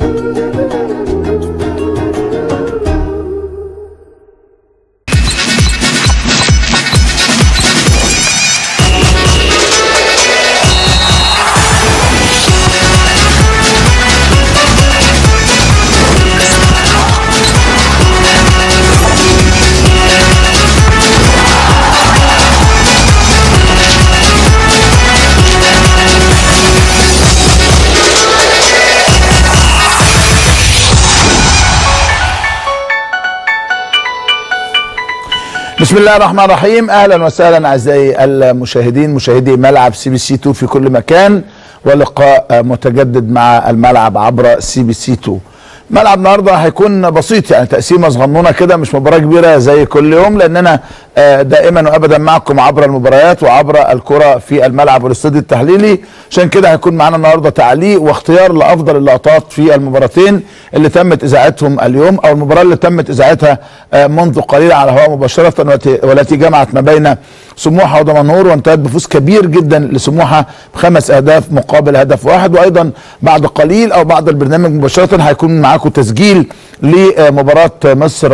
بسم الله الرحمن الرحيم اهلا وسهلا اعزائي المشاهدين مشاهدي ملعب سي بي سي 2 في كل مكان ولقاء متجدد مع الملعب عبر سي بي سي 2 ملعب النهارده هيكون بسيط يعني تقسيمه صغنونه كده مش مباراه كبيره زي كل يوم لاننا آه، دائما وابدا معكم عبر المباريات وعبر الكره في الملعب والاستوديو التحليلي عشان كده هيكون معانا النهارده تعليق واختيار لافضل اللقطات في المباراتين اللي تمت اذاعتهم اليوم او المباراه اللي تمت اذاعتها آه، منذ قليل على الهواء مباشره والتي- والتي جمعت ما بين سموحه ودمنهور وانتهت بفوز كبير جدا لسموحه بخمس اهداف مقابل هدف واحد وايضا بعد قليل او بعد البرنامج مباشره هيكون معاكم تسجيل لمباراه مصر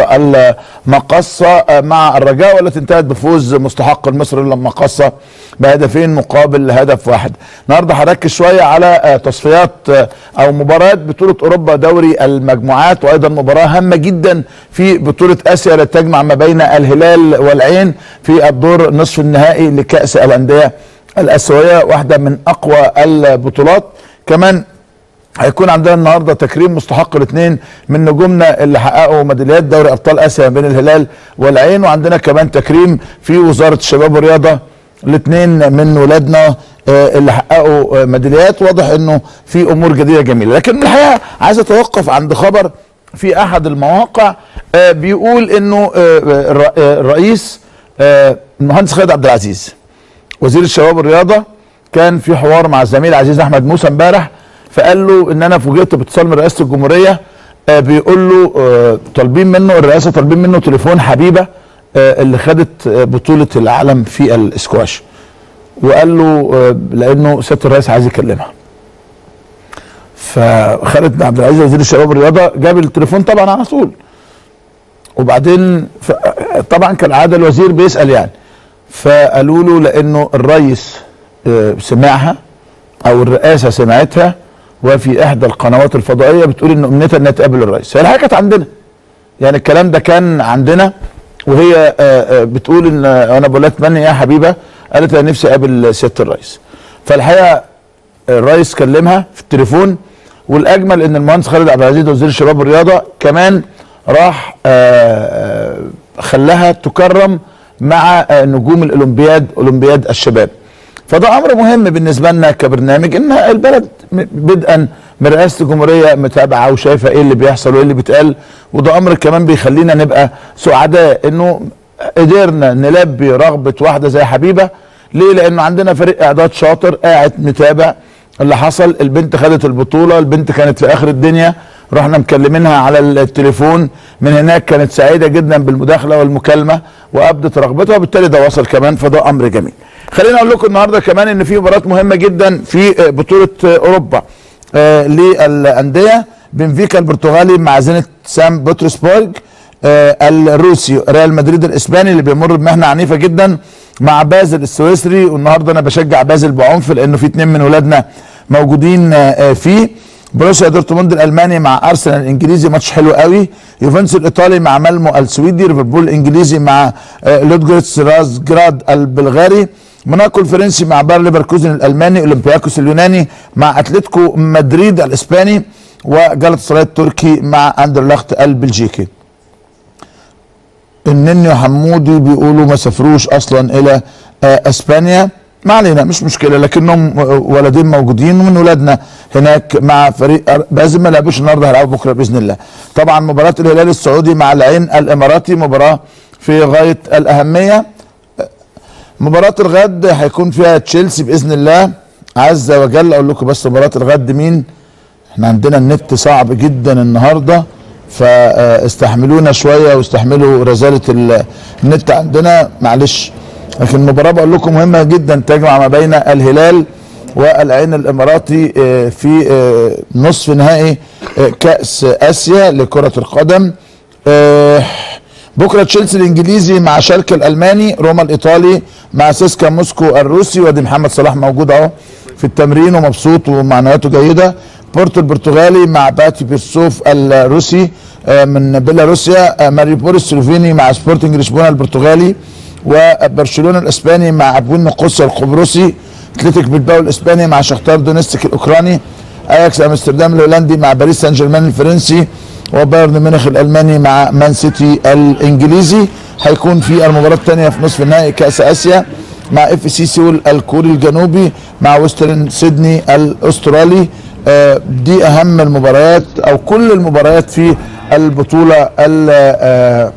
المقصه مع الرجاء والتي انتهت بفوز مستحق المصري المقصه بهدفين مقابل هدف واحد. النهارده هركز شويه على تصفيات او مباريات بطوله اوروبا دوري المجموعات وايضا مباراه هامه جدا في بطوله اسيا التي تجمع ما بين الهلال والعين في الدور نصف النهائي لكاس الانديه الاسيويه واحده من اقوى البطولات كمان هيكون عندنا النهارده تكريم مستحق الاثنين من نجومنا اللي حققوا ميداليات دوري ابطال اسيا بين الهلال والعين وعندنا كمان تكريم في وزاره الشباب والرياضه الاثنين من ولادنا آه، اللي حققوا آه، ميداليات واضح انه في امور جديده جميله لكن الحقيقه عايز اتوقف عند خبر في احد المواقع آه، بيقول انه آه، الر- آه، الرئيس آه، المهندس خالد عبد العزيز وزير الشباب والرياضه كان في حوار مع الزميل عزيز احمد موسى امبارح فقال له ان انا فوجئت باتصال من رئاسه الجمهوريه آه بيقول له آه طالبين منه الرئاسه طالبين منه تليفون حبيبه آه اللي خدت آه بطوله العالم في الاسكواش وقال له آه لانه سياده الرئيس عايز يكلمها فخالد بن عبد العزيز وزير الشباب والرياضه جاب التليفون طبعا على طول وبعدين ف... طبعا كالعاده الوزير بيسال يعني فقالوا له لانه الرئيس آه، سمعها او الرئاسه سمعتها وفي احدى القنوات الفضائيه بتقول ان امنيتها انها تقابل الرئيس هي الحقيقه كانت عندنا يعني الكلام ده كان عندنا وهي آه، آه، بتقول ان آه، انا بقول لها اتمنى يا حبيبه قالت انا نفسي اقابل سياده الرئيس فالحقيقه الرئيس كلمها في التليفون والاجمل ان المهندس خالد عبد العزيز وزير الشباب والرياضه كمان راح آه، آه، خلاها تكرم مع آه، نجوم الاولمبياد اولمبياد الشباب فده امر مهم بالنسبه لنا كبرنامج ان البلد م- بدءا من رئاسه الجمهوريه متابعه وشايفه ايه اللي بيحصل وايه اللي بيتقال وده امر كمان بيخلينا نبقى سعداء انه قدرنا نلبي رغبه واحده زي حبيبه ليه؟ لانه عندنا فريق اعداد شاطر قاعد متابع اللي حصل البنت خدت البطوله البنت كانت في اخر الدنيا رحنا مكلمينها على التليفون من هناك كانت سعيده جدا بالمداخله والمكالمه وابدت رغبتها وبالتالي ده وصل كمان فده امر جميل. خليني اقول لكم النهارده كمان ان في مباراه مهمه جدا في بطوله اوروبا آه، للانديه بنفيكا البرتغالي مع زينت سان بطرسبورج آه، الروسي ريال مدريد الاسباني اللي بيمر بمهنه عنيفه جدا مع بازل السويسري والنهارده انا بشجع بازل بعنف لانه في اتنين من ولادنا موجودين آه، آه، فيه بروسيا دورتموند الالماني مع ارسنال الانجليزي ماتش حلو قوي يوفنتوس الايطالي مع مالمو السويدي ليفربول الانجليزي مع آه، لودجريتس رازجراد البلغاري موناكو الفرنسي مع باير ليفركوزن الالماني اولمبياكوس اليوناني مع اتلتيكو مدريد الاسباني وجلطة سراي التركي مع اندرلخت البلجيكي النني وحمودي بيقولوا ما سافروش اصلا الى آه، اسبانيا ما علينا مش مشكله لكنهم آه، ولدين موجودين ومن ولادنا هناك مع فريق أر- بازل ما لعبوش النهارده هيلعبوا بكره باذن الله. طبعا مباراه الهلال السعودي مع العين الاماراتي مباراه في غايه الاهميه. آه، مباراه الغد هيكون فيها تشيلسي باذن الله عز وجل اقول لكم بس مباراه الغد مين؟ احنا عندنا النت صعب جدا النهارده فاستحملونا شويه واستحملوا رزاله ال- النت عندنا معلش لكن المباراه بقول لكم مهمه جدا تجمع ما بين الهلال والعين الاماراتي آه، في آه، نصف نهائي آه، كاس اسيا لكره القدم آه، بكره تشيلسي الانجليزي مع شالكه الالماني روما الايطالي مع سيسكا موسكو الروسي وادي محمد صلاح موجود اهو في التمرين ومبسوط ومعنوياته جيده بورتو البرتغالي مع باتي بيرسوف الروسي آه، من بيلاروسيا آه، ماريبور السلوفيني مع سبورتنج لشبونه البرتغالي وبرشلونه الاسباني مع ابوين نقوسيا القبرصي اتلتيك بالباو الاسباني مع شختار دونيستيك الاوكراني اياكس امستردام الهولندي مع باريس سان جيرمان الفرنسي وبايرن ميونخ الالماني مع مان سيتي الانجليزي هيكون في المباراه الثانيه في نصف النهائي كاس اسيا مع اف سي سيول الكوري الجنوبي مع ويسترن سيدني الاسترالي آه، دي اهم المباريات او كل المباريات في البطوله ال- آه،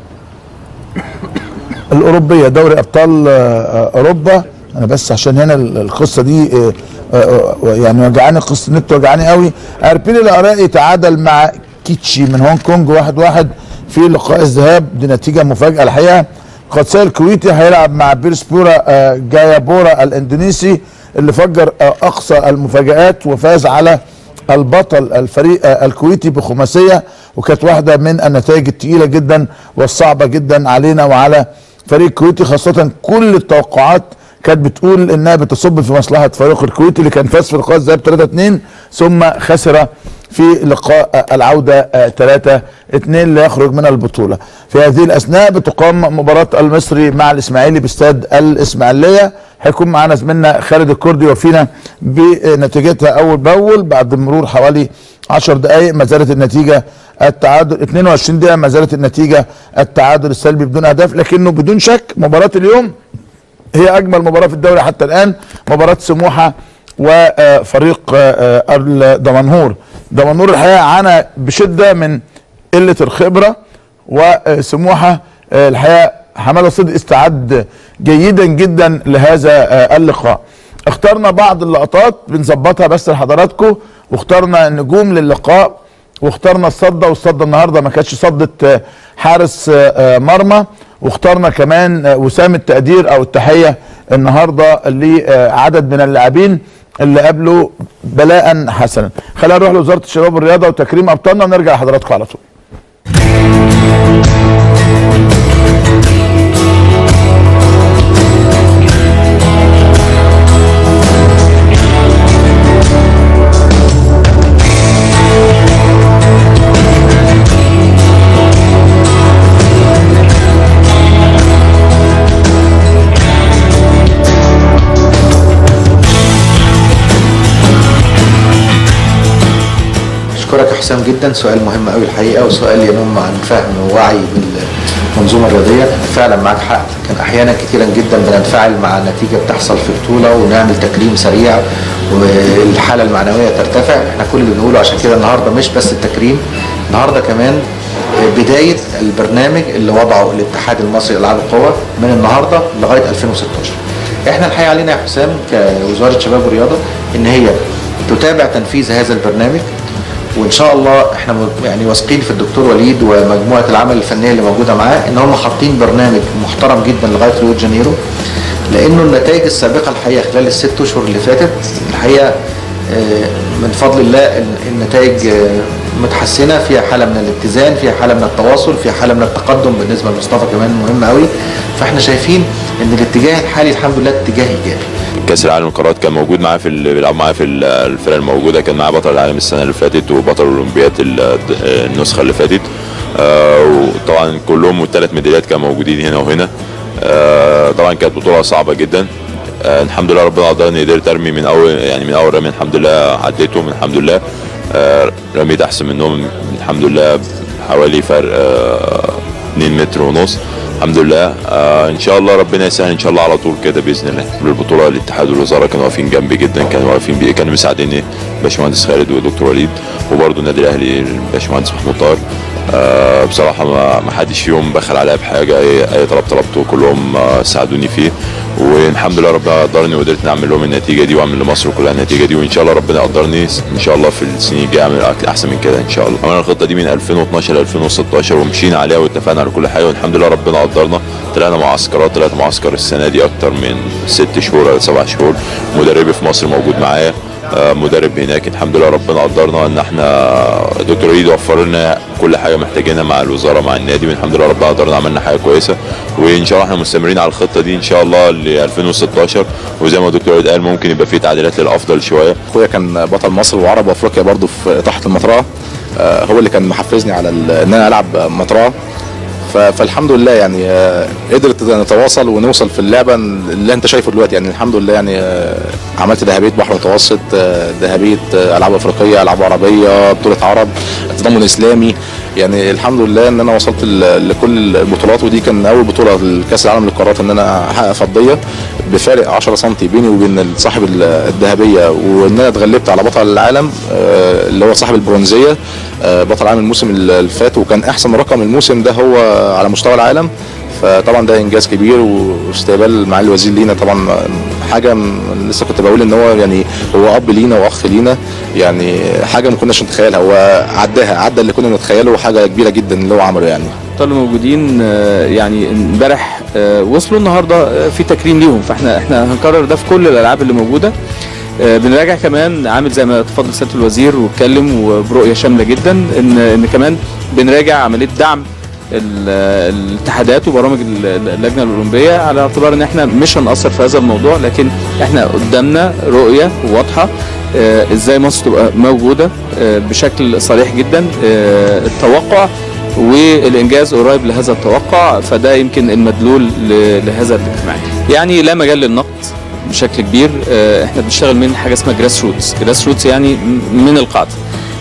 الاوروبيه دوري ابطال آه، آه، اوروبا انا بس عشان هنا ال- القصه دي آه، آه، آه، يعني وجعاني قصه النت وجعاني قوي اربيل العراقي تعادل مع كيتشي من هونج كونج واحد واحد في لقاء الذهاب دي نتيجه مفاجاه الحقيقه قادسيه الكويتي هيلعب مع بيرسبورا آه، جايابورا الاندونيسي اللي فجر آه، اقصى المفاجات وفاز على البطل الفريق آه، الكويتي بخماسيه وكانت واحده من النتائج الثقيله جدا والصعبه جدا علينا وعلى فريق الكويتي خاصه كل التوقعات كانت بتقول انها بتصب في مصلحه فريق الكويتي اللي كان فاز في لقاء الذهاب 3 2 ثم خسر في لقاء آه، العوده 3 2 ليخرج من البطوله. في هذه الاثناء بتقام مباراه المصري مع الاسماعيلي باستاد الاسماعيليه هيكون معانا زميلنا خالد الكردي وفينا بنتيجتها اول باول بعد مرور حوالي 10 دقائق ما زالت النتيجه التعادل 22 دقيقه ما زالت النتيجه التعادل السلبي بدون اهداف لكنه بدون شك مباراه اليوم هي اجمل مباراه في الدوري حتى الان مباراه سموحه وفريق آه، آه، الدمنهور دمنهور الحقيقه عانى بشده من قله الخبره وسموحه آه، الحقيقه حماده صدق استعد جيدا جدا لهذا آه، اللقاء اخترنا بعض اللقطات بنظبطها بس لحضراتكم واخترنا النجوم للقاء واخترنا الصده والصده النهارده ما كانتش صده آه، حارس آه، آه، مرمى واخترنا كمان آه، وسام التقدير او التحيه النهارده لعدد من اللاعبين اللي قابلوا بلاء حسنا خلينا نروح لوزاره الشباب والرياضه وتكريم ابطالنا ونرجع لحضراتكم على طول اشكرك يا حسام جدا سؤال مهم قوي الحقيقه وسؤال ينم عن فهم ووعي بالمنظومه الرياضيه فعلا معاك حق كان احيانا كثيرا جدا بننفعل مع نتيجه بتحصل في بطوله ونعمل تكريم سريع والحاله المعنويه ترتفع احنا كل اللي بنقوله عشان كده النهارده مش بس التكريم النهارده كمان بدايه البرنامج اللي وضعه الاتحاد المصري لالعاب القوى من النهارده لغايه 2016 احنا الحقيقه علينا يا حسام كوزاره شباب ورياضه ان هي تتابع تنفيذ هذا البرنامج وان شاء الله احنا م- يعني واثقين في الدكتور وليد ومجموعه العمل الفنيه اللي موجوده معاه ان هم حاطين برنامج محترم جدا لغايه ريو دي جانيرو لانه النتائج السابقه الحقيقه خلال الست اشهر اللي فاتت الحقيقه آه، من فضل الله ال- النتائج آه، متحسنه فيها حاله من الاتزان فيها حاله من التواصل فيها حاله من التقدم بالنسبه لمصطفى كمان مهم قوي فاحنا شايفين ان الاتجاه الحالي الحمد لله اتجاه ايجابي كاس العالم للقارات كان موجود معاه في ال- بيلعب معاه في ال- الفرق الموجوده كان معاه بطل العالم السنه اللي فاتت وبطل الاولمبياد ال- النسخه اللي فاتت آه، وطبعا كلهم والثلاث ميداليات كانوا موجودين هنا وهنا آه، طبعا كانت بطوله صعبه جدا آه، الحمد لله ربنا قدرني قدرت ارمي من اول يعني من اول رمي الحمد لله عديتهم الحمد لله آه، رميت احسن منهم الحمد لله حوالي فرق آه، 2 متر ونص الحمد لله آه ان شاء الله ربنا يسهل ان شاء الله على طول كده باذن الله بالبطوله الاتحاد والوزاره كانوا واقفين جنبي جدا كانوا واقفين بي كانوا مساعديني باشمهندس خالد ودكتور وليد وبرضه النادي الاهلي الباشمهندس محمود طاهر آه بصراحه ما ما حدش فيهم بخل عليا بحاجه اي, أي طلب طلبته كلهم آه ساعدوني فيه والحمد لله ربنا قدرني وقدرت نعمل لهم النتيجه دي واعمل لمصر كلها النتيجه دي وان شاء الله ربنا يقدرني ان شاء الله في السنين الجايه اعمل احسن من كده ان شاء الله عملنا الخطه دي من 2012 ل 2016 ومشينا عليها واتفقنا على كل حاجه والحمد لله ربنا قدرنا طلعنا معسكرات طلعت معسكر السنه دي اكتر من ست شهور او سبع شهور مدربي في مصر موجود معايا آه، مدرب هناك الحمد لله ربنا قدرنا ان احنا دكتور ايد وفر لنا كل حاجه محتاجينها مع الوزاره مع النادي والحمد لله ربنا قدرنا عملنا حاجه كويسه وان شاء الله احنا مستمرين على الخطه دي ان شاء الله ل 2016 وزي ما الدكتور ايد قال ممكن يبقى في تعديلات للافضل شويه اخويا كان بطل مصر وعرب وافريقيا برضو في تحت المطرقه آه، هو اللي كان محفزني على ال- ان انا العب مطرقه ف- فالحمد لله يعني آه، قدرت نتواصل ونوصل في اللعبه اللي انت شايفه دلوقتي يعني الحمد لله يعني آه، عملت ذهبيه بحر متوسط آه، ذهبيه آه، العاب افريقيه العاب عربيه بطوله عرب تضامن اسلامي يعني الحمد لله ان انا وصلت ل- لكل البطولات ودي كان اول بطوله لكاس العالم للقارات ان انا احقق فضيه بفارق 10 سم بيني وبين صاحب ال- الذهبيه وان انا اتغلبت على بطل العالم آه، اللي هو صاحب البرونزيه آه، بطل العالم الموسم اللي فات وكان احسن رقم الموسم ده هو على مستوى العالم فطبعا ده انجاز كبير واستقبال معالي الوزير لينا طبعا حاجه م- لسه كنت بقول ان هو يعني هو اب لينا واخ لينا يعني حاجه ما كناش نتخيلها هو عداها عدى اللي كنا نتخيله حاجه كبيره جدا اللي هو عمله يعني الابطال الموجودين آه، يعني امبارح آه، وصلوا النهارده آه، في تكريم ليهم فاحنا احنا هنكرر ده في كل الالعاب اللي موجوده آه، بنراجع كمان عامل زي ما تفضل سياده الوزير واتكلم وبرؤيه شامله جدا ان ان كمان بنراجع عمليه دعم ال- الاتحادات وبرامج ال- ال- اللجنه الاولمبيه على اعتبار ان احنا مش هنأثر في هذا الموضوع لكن احنا قدامنا رؤيه واضحه آه، ازاي مصر تبقى موجوده آه، بشكل صريح جدا آه، التوقع والانجاز قريب لهذا التوقع فده يمكن المدلول ل- لهذا الاجتماع يعني لا مجال للنقد بشكل كبير آه، احنا بنشتغل من حاجه اسمها جراس روتس جراس روتس يعني م- من القاعده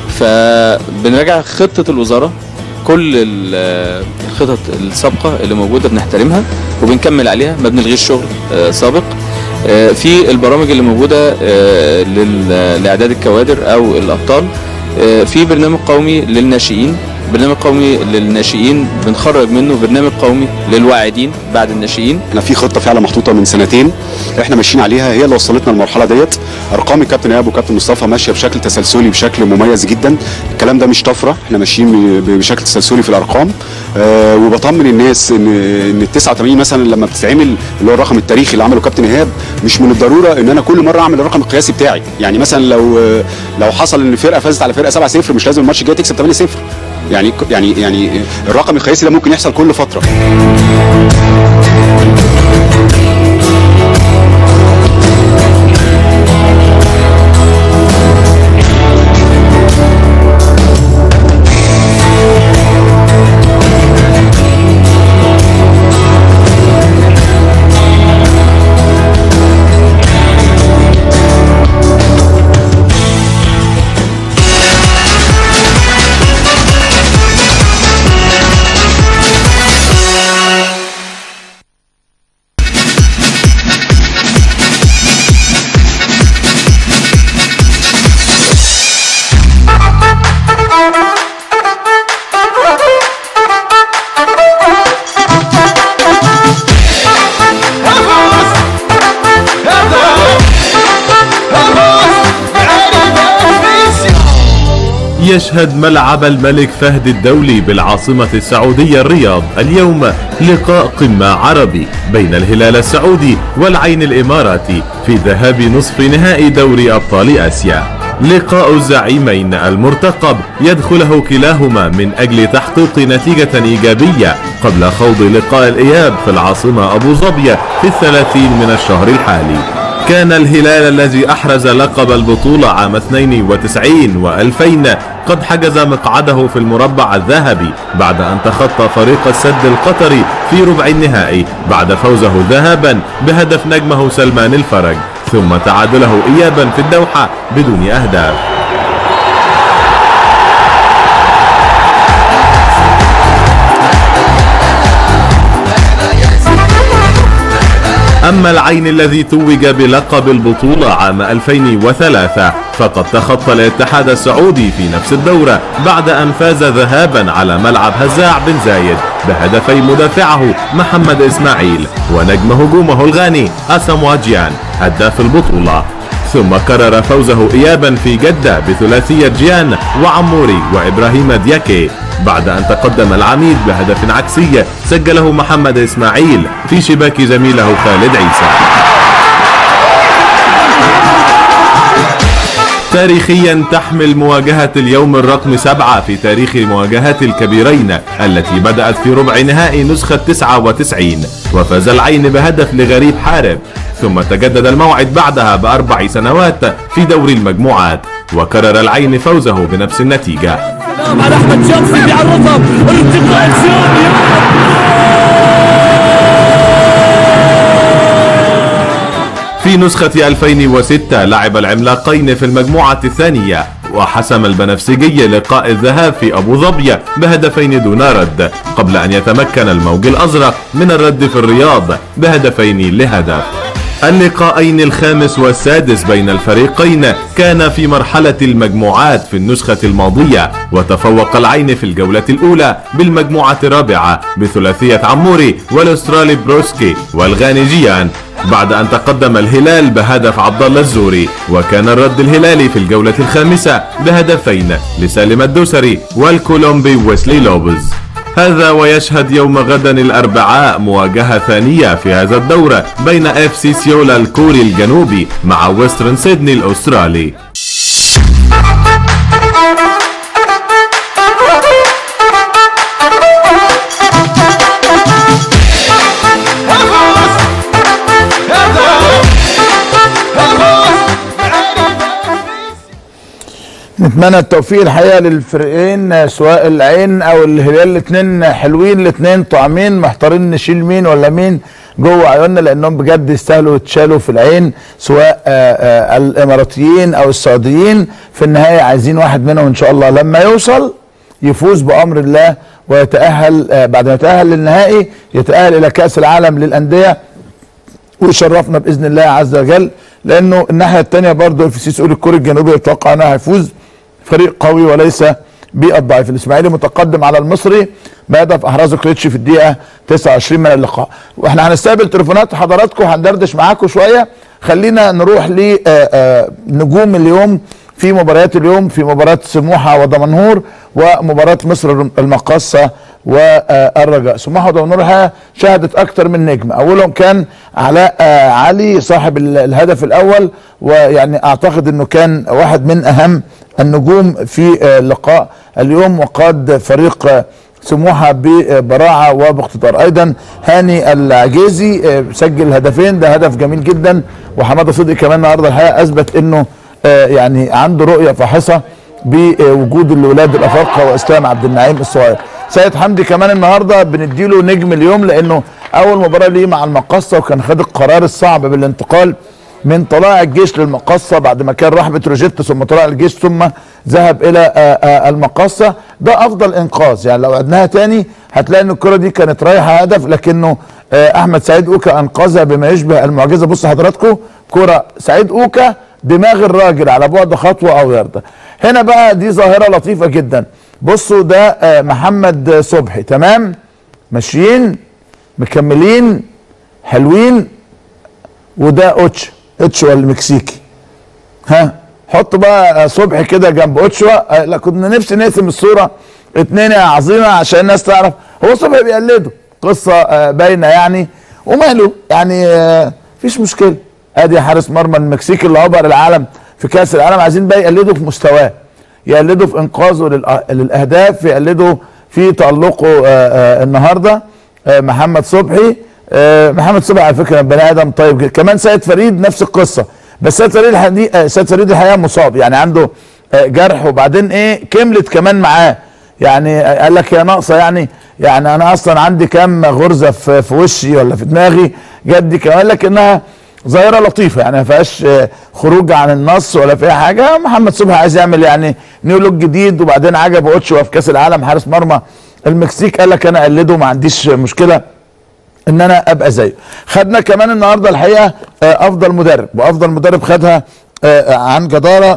فبنراجع خطه الوزاره كل ال- الخطط السابقه اللي موجوده بنحترمها وبنكمل عليها ما بنلغيش شغل آه، سابق آه، في البرامج اللي موجوده آه، لل- لاعداد الكوادر او الابطال آه، في برنامج قومي للناشئين برنامج قومي للناشئين بنخرج منه برنامج قومي للواعدين بعد الناشئين احنا في خطه فعلا محطوطه من سنتين احنا ماشيين عليها هي اللي وصلتنا للمرحله ديت ارقام الكابتن ايهاب والكابتن مصطفى ماشيه بشكل تسلسلي بشكل مميز جدا الكلام ده مش طفره احنا ماشيين ب- بشكل تسلسلي في الارقام آه وبطمن الناس ان ان ال 89 مثلا لما بتتعمل اللي هو الرقم التاريخي اللي عمله كابتن ايهاب مش من الضروره ان انا كل مره اعمل الرقم القياسي بتاعي يعني مثلا لو آه، لو حصل ان فرقه فازت على فرقه 7 0 مش لازم الماتش الجاي تكسب 8 0 يعني يعني يعني الرقم القياسي ده ممكن يحصل كل فتره يشهد ملعب الملك فهد الدولي بالعاصمة السعودية الرياض اليوم لقاء قمة عربي بين الهلال السعودي والعين الإماراتي في ذهاب نصف نهائي دوري أبطال آسيا لقاء الزعيمين المرتقب يدخله كلاهما من أجل تحقيق نتيجة إيجابية قبل خوض لقاء الإياب في العاصمة أبو ظبي في الثلاثين من الشهر الحالي كان الهلال الذي أحرز لقب البطولة عام 92 و2000 قد حجز مقعده في المربع الذهبي بعد أن تخطى فريق السد القطري في ربع النهائي بعد فوزه ذهابا بهدف نجمه سلمان الفرج ثم تعادله إيابا في الدوحة بدون أهداف أما العين الذي توج بلقب البطولة عام 2003 فقد تخطى الاتحاد السعودي في نفس الدورة بعد أن فاز ذهابا على ملعب هزاع بن زايد بهدفي مدافعه محمد إسماعيل ونجم هجومه الغاني أسامواجيان هداف البطولة ثم كرر فوزه إيابا في جدة بثلاثية جيان وعموري وإبراهيم دياكي بعد أن تقدم العميد بهدف عكسي سجله محمد إسماعيل في شباك زميله خالد عيسى تاريخيا تحمل مواجهة اليوم الرقم سبعة في تاريخ المواجهات الكبيرين التي بدأت في ربع نهائي نسخة 99 وفاز العين بهدف لغريب حارب ثم تجدد الموعد بعدها بأربع سنوات في دوري المجموعات وكرر العين فوزه بنفس النتيجة على احمد شمسي بيعرضها ارتقاء شامي في نسخة 2006 لعب العملاقين في المجموعة الثانية وحسم البنفسجي لقاء الذهاب في أبو ظبي بهدفين دون رد قبل أن يتمكن الموج الأزرق من الرد في الرياض بهدفين لهدف اللقاءين الخامس والسادس بين الفريقين كان في مرحلة المجموعات في النسخة الماضية وتفوق العين في الجولة الأولى بالمجموعة الرابعة بثلاثية عموري والأسترالي بروسكي والغانيجيان بعد أن تقدم الهلال بهدف عبد الله الزوري وكان الرد الهلالي في الجولة الخامسة بهدفين لسالم الدوسري والكولومبي ويسلي لوبز هذا ويشهد يوم غدا الأربعاء مواجهة ثانية في هذا الدور بين اف سي سيولا الكوري الجنوبي مع ويسترن سيدني الأسترالي نتمنى التوفيق الحقيقه للفريقين سواء العين او الهلال الاثنين حلوين الاثنين طعمين محتارين نشيل مين ولا مين جوه عيوننا لانهم بجد يستاهلوا يتشالوا في العين سواء آآ آآ الاماراتيين او السعوديين في النهايه عايزين واحد منهم ان شاء الله لما يوصل يفوز بامر الله ويتاهل آه، بعد ما يتاهل للنهائي يتاهل الى كاس العالم للانديه ويشرفنا باذن الله عز وجل لانه الناحيه الثانيه برضه اف سي سؤال الكوري الجنوبي يتوقع انه هيفوز فريق قوي وليس بالضعيف الاسماعيلي متقدم على المصري بهدف احرزه كريتش في الدقيقه 29 من اللقاء واحنا هنستقبل تليفونات حضراتكم هندردش معاكم شويه خلينا نروح لنجوم اليوم في مباريات اليوم في مباراة سموحة ودمنهور ومباراة مصر المقاصة والرجاء سموحة ودمنهور ها شهدت أكثر من نجم أولهم كان علاء آه، علي صاحب ال- الهدف الأول ويعني أعتقد أنه كان واحد من أهم النجوم في آه، لقاء اليوم وقاد فريق آه، سموحة ببراعة وباقتدار ايضا هاني العجيزي آه، سجل هدفين ده هدف جميل جدا وحماده صدقي كمان النهارده الحقيقه اثبت انه آه، يعني عنده رؤيه فاحصه بوجود الولاد الافارقه واسلام عبد النعيم الصغير سيد حمدي كمان النهارده بنديله نجم اليوم لانه اول مباراه ليه مع المقصه وكان خد القرار الصعب بالانتقال من طلائع الجيش للمقصه بعد ما كان راح بتروجيت ثم طلائع الجيش ثم ذهب الى آه، آه، المقصه ده افضل انقاذ يعني لو عدناها تاني هتلاقي ان الكره دي كانت رايحه هدف لكنه آه، احمد سعيد اوكا انقذها بما يشبه المعجزه بص حضراتكم كره سعيد اوكا دماغ الراجل على بعد خطوه او يرده هنا بقى دي ظاهره لطيفه جدا بصوا ده آه، محمد صبحي تمام ماشيين مكملين حلوين وده اوتش اوتشوا المكسيكي ها حط بقى صبحي كده جنب اوتشوا آه، لا كنا نفسي نقسم الصوره اتنين يا عظيمه عشان الناس تعرف هو صبحي بيقلده قصه آه، باينه يعني وماله يعني آه، مفيش مشكله ادي حارس مرمى المكسيكي اللي عبر العالم في كاس العالم عايزين بقى يقلدوا في مستواه يقلدوا في انقاذه للأ- للاهداف يقلدوا في تالقه آه، آه، النهارده آه، محمد صبحي آه، محمد صبحي على فكره بني ادم طيب جدا كمان سيد فريد نفس القصه بس سيد فريد الحقيقه سيد فريد الحقيقه مصاب يعني عنده آه، جرح وبعدين ايه كملت كمان معاه يعني آه، قال لك يا ناقصه يعني يعني انا اصلا عندي كام غرزه في في وشي ولا في دماغي جدي كمان لكنها ظاهره لطيفه يعني ما فيهاش آه، خروج عن النص ولا فيها حاجه محمد صبحي عايز يعمل يعني نيو لوك جديد وبعدين عجبه اوتشوا في كاس العالم حارس مرمى المكسيك قال لك انا اقلده ما عنديش مشكله ان انا ابقى زيه خدنا كمان النهارده الحقيقه آه، افضل مدرب وافضل مدرب خدها آه، عن جداره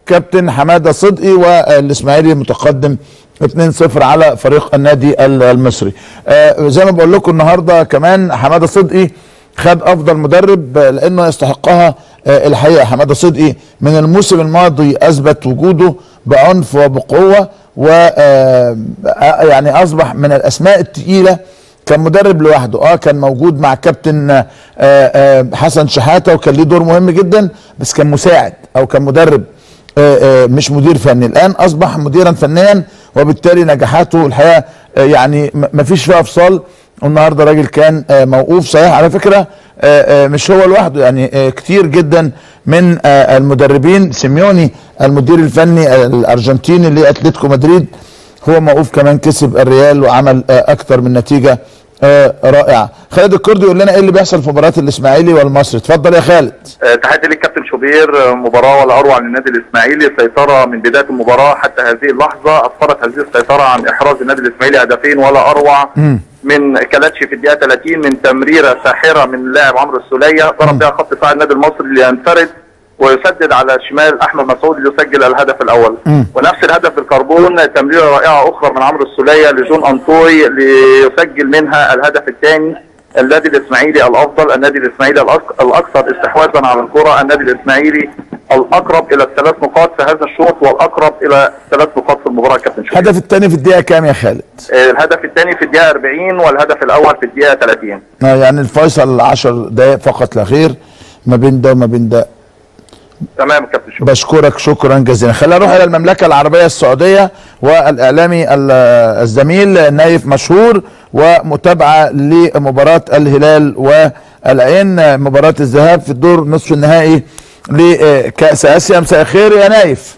كابتن حماده صدقي والاسماعيلي متقدم 2-0 على فريق النادي ال- المصري آه، زي ما بقول لكم النهارده كمان حماده صدقي خد افضل مدرب آه، لانه يستحقها آه، الحقيقه حماده صدقي من الموسم الماضي اثبت وجوده بعنف وبقوه و آه، يعني اصبح من الاسماء الثقيله كان مدرب لوحده اه كان موجود مع كابتن آه آه حسن شحاته وكان ليه دور مهم جدا بس كان مساعد او كان مدرب آه آه مش مدير فني الان اصبح مديرا فنيا وبالتالي نجاحاته الحقيقه آه يعني م- مفيش فيها افصال النهارده راجل كان آه موقوف صحيح على فكره آه آه مش هو لوحده يعني آه كتير جدا من آه المدربين سيميوني المدير الفني الارجنتيني لاتلتيكو مدريد هو موقوف كمان كسب الريال وعمل آه اكتر من نتيجه آه رائعه خالد الكردي يقول لنا ايه اللي بيحصل في مباراه الاسماعيلي والمصري اتفضل يا خالد آه، تحياتي لك كابتن شوبير آه، مباراة ولا أروع للنادي الإسماعيلي سيطرة من بداية المباراة حتى هذه اللحظة أسفرت هذه السيطرة عن إحراز النادي الإسماعيلي هدفين ولا أروع من كلاتشي في الدقيقة 30 من تمريرة ساحرة من اللاعب عمرو السولية ضرب بها خط دفاع النادي المصري لينفرد ويسدد على شمال احمد مسعود ليسجل الهدف الاول ونفس الهدف بالكربون تمريره رائعه اخرى من عمرو السوليه لجون انطوي ليسجل منها الهدف الثاني النادي الاسماعيلي الافضل النادي الاسماعيلي الأك- الاكثر استحواذا على الكره النادي الاسماعيلي الاقرب الى الثلاث نقاط في هذا الشوط والاقرب الى ثلاث نقاط في المباراه كابتن شوقي الهدف الثاني في الدقيقه كام يا خالد آه، الهدف الثاني في الدقيقه 40 والهدف الاول في الدقيقه 30 آه يعني الفيصل 10 دقائق فقط لا غير ما بين ده وما بين ده تمام كابتن شوقي بشكرك شكرا جزيلا خلينا نروح الى المملكه العربيه السعوديه والاعلامي ال- الزميل نايف مشهور ومتابعه لمباراه الهلال والعين مباراه الذهاب في الدور نصف النهائي لكاس اسيا مساء الخير يا نايف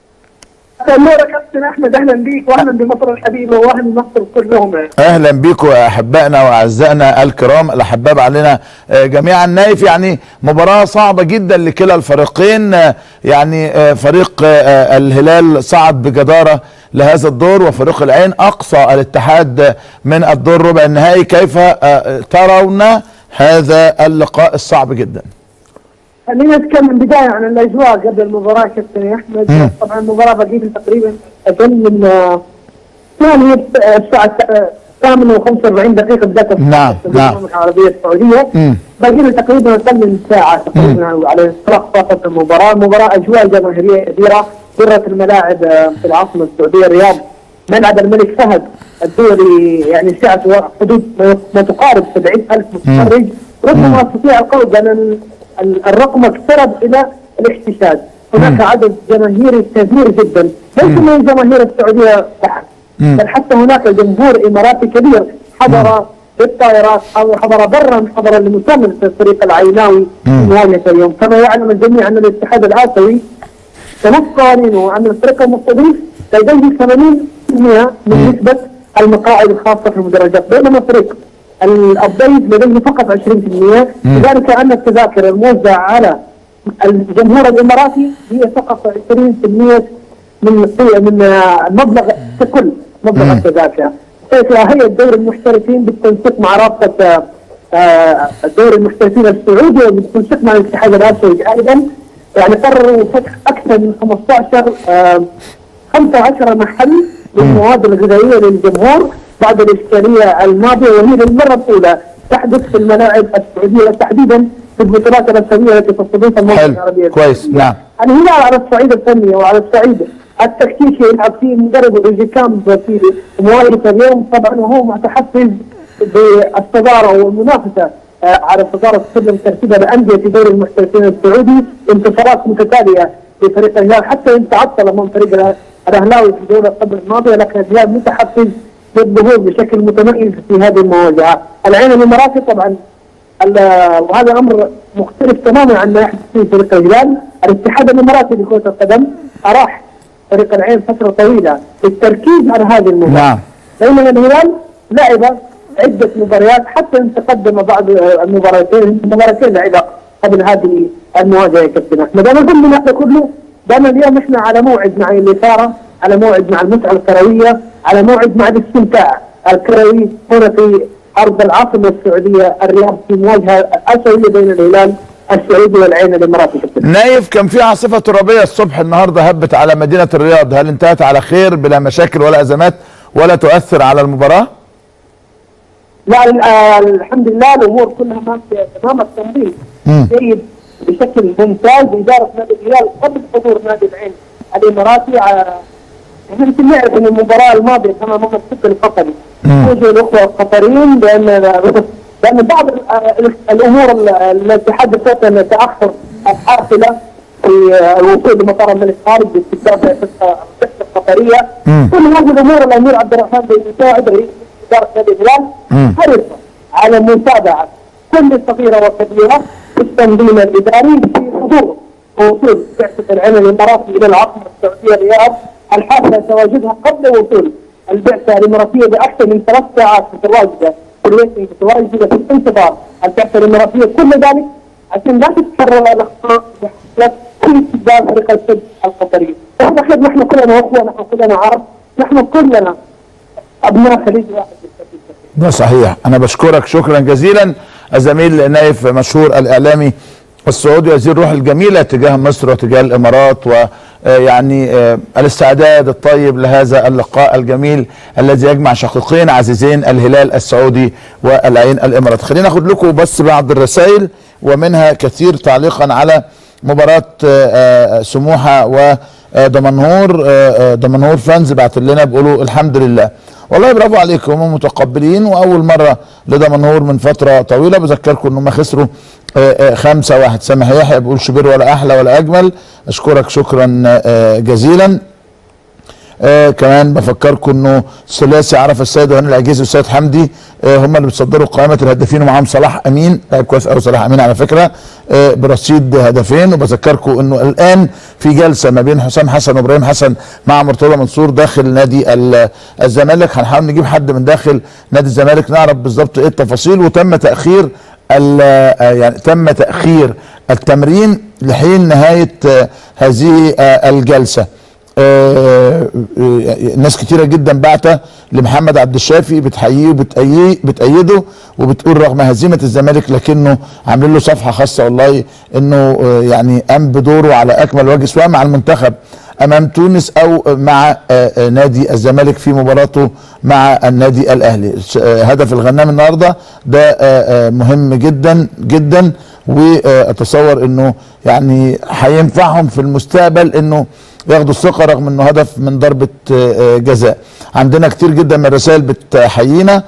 النور يا كابتن احمد اهلا بيك واهلا بمصر الحبيبه واهلا بمصر كلهم اهلا بكم يا احبائنا واعزائنا الكرام الاحباب علينا آه، جميعا نايف يعني مباراه صعبه جدا لكلا الفريقين آه، يعني آه، فريق آه، الهلال صعد بجداره لهذا الدور وفريق العين اقصى الاتحاد من الدور ربع النهائي كيف آه، ترون هذا اللقاء الصعب جدا خلينا نتكلم من بدايه عن الاجواء قبل المباراه كابتن يا احمد طبعا المباراه بقي لها تقريبا اقل من آه، يعني آه، الساعه آه، 8 و45 دقيقه بدات نعم، نعم. المملكه العربيه السعوديه مم. باقي له تقريبا اقل من ساعه تقريبا على انطلاق طاقه المباراه، المباراه اجواء جماهيريه كبيره، درة الملاعب آه، في العاصمه السعوديه الرياض ملعب الملك فهد الدولي يعني سعته حدود ما- ما تقارب 70 ألف متفرج ربما استطيع القول بأن ال- ال- الرقم اقترب إلى الاحتشاد هناك عدد جماهيري كبير جدا ليس من جماهير السعودية فحسب بل حتى هناك جمهور إماراتي كبير حضر بالطائرات أو حضر برا حضر لمساندة الفريق العيناوي في مواجهة اليوم كما يعلم الجميع أن الاتحاد الآسيوي تنص قوانينه أن الفريق المستضيف لديه 80% من نسبة المقاعد الخاصة في المدرجات بينما فريق ال- الضيف لديه فقط 20% لذلك أن التذاكر الموزعة على الجمهور الإماراتي هي فقط 20% من قي- من آه، المبلغ ككل مبلغ التذاكر حيث هيئة دوري المحترفين بالتنسيق مع رابطة آه، آه، دوري المحترفين السعودي وبالتنسيق مع الاتحاد الآسيوي أيضا يعني قرروا فتح اكثر من 15 آه 15 محل للمواد الغذائيه للجمهور بعد الاشكاليه الماضيه وهي للمره الاولى تحدث في الملاعب السعوديه تحديدا في البطولات الاسيويه التي تستضيفها المملكه حلو العربيه كويس نعم الهلال على الصعيد الفني وعلى الصعيد التكتيكي يلعب فيه مدرب روجي كامب في مواجهه اليوم طبعا وهو متحفز بالصداره والمنافسه آه، على صداره سلم ترتيب الانديه في دوري المحترفين السعودي انتصارات متتاليه لفريق الهلال حتى ان تعطل امام فريق اله- الاهلاوي في الجوله قبل الماضيه لكن الهلال متحفز للظهور بشكل متميز في هذه المواجهه. العين الاماراتي طبعا ال- وهذا امر مختلف تماما عن ما يحدث في فريق الهلال، الاتحاد الاماراتي لكره القدم اراح فريق العين فتره طويله للتركيز على هذه المباراه. نعم بينما الهلال لعب عده مباريات حتى ان تقدم بعض المباراتين مباراتين لعب قبل هذه المواجهه يا كابتن احمد انا اقول من هذا كله بان اليوم احنا على موعد مع الاثاره على موعد مع المتعه الكرويه على موعد مع الاستمتاع الكروي هنا في ارض العاصمه السعوديه الرياض في مواجهه اسيويه بين الهلال السعودي والعين الاماراتي كابتن نايف كان في عاصفه ترابيه الصبح النهارده هبت على مدينه الرياض هل انتهت على خير بلا مشاكل ولا ازمات ولا تؤثر على المباراه لا ال- آه، الحمد لله الامور كلها ماشيه تمام التنظيم مم. جيد بشكل ممتاز اداره نادي الهلال قبل حضور نادي العين الاماراتي آه، احنا يمكن نعرف ان المباراه الماضيه كما مر السك القطري فوزوا الاخوه القطريين لان لان بعض ال- ال- الامور ال- التي حدثت ان تاخر الحافله في آه، الوصول لمطار الملك خالد باستخدام البعثه القطريه مم. كل هذه الامور الامير عبد الرحمن بن مساعد رئيس اداره نادي الهلال مم. حرص على متابعه كل صغيره وكبيره في التنظيم الاداري في حضور وصول بعثه العين الاماراتي الى العاصمه السعوديه الرياض الحافله تواجدها قبل وصول البعثه الاماراتيه باكثر من ثلاث ساعات متواجده في الويتنج متواجده في انتظار البعثه الاماراتيه كل ذلك عشان لا تتكرر الاخطاء بحصلت في استقبال فريق السد القطري. هذا خير نحن كلنا اخوه نحن كلنا عرب نحن كلنا ابناء خليج واحد بالتأكيد. ده صحيح انا بشكرك شكرا جزيلا الزميل نايف مشهور الاعلامي السعودي وزير الروح الجميله تجاه مصر وتجاه الامارات ويعني الاستعداد الطيب لهذا اللقاء الجميل الذي يجمع شقيقين عزيزين الهلال السعودي والعين الامارات خلينا ناخد لكم بس بعض الرسائل ومنها كثير تعليقا على مباراه آه، آه، سموحه ودمنهور آه، آه، دمنهور فانز بعت لنا بيقولوا الحمد لله والله برافو عليكم هم متقبلين واول مره لدمنهور من فتره طويله بذكركم ان هم خسروا آه، آه، خمسة واحد سامح يحيى بيقول شبير ولا احلى ولا اجمل اشكرك شكرا آه، جزيلا آه كمان بفكركم انه ثلاثي عرف السيد وهاني العجيزي والسيد حمدي آه هم اللي بيتصدروا قائمه الهدافين ومعاهم صلاح امين لاعب كويس قوي صلاح امين على فكره آه برصيد هدفين وبذكركم انه الان في جلسه ما بين حسام حسن وابراهيم حسن مع مرتضى منصور داخل نادي ال- الزمالك هنحاول نجيب حد من داخل نادي الزمالك نعرف بالظبط ايه التفاصيل وتم تاخير ال- آه، يعني تم تاخير التمرين لحين نهايه آه، هذه آه، الجلسه آه، آه، ناس كتيرة جدا بعتة لمحمد عبد الشافي بتحييه وبتأييه بتأيده وبتقول رغم هزيمة الزمالك لكنه عاملين له صفحة خاصة والله انه آه، يعني قام بدوره على اكمل وجه سواء مع المنتخب امام تونس او مع آه، آه، نادي الزمالك في مباراته مع النادي الاهلي ش- آه، هدف الغنام النهارده ده آه، آه، مهم جدا جدا واتصور انه يعني هينفعهم في المستقبل انه ياخدوا الثقه رغم انه هدف من ضربه آه، آه، جزاء عندنا كتير جدا من الرسائل بتحيينا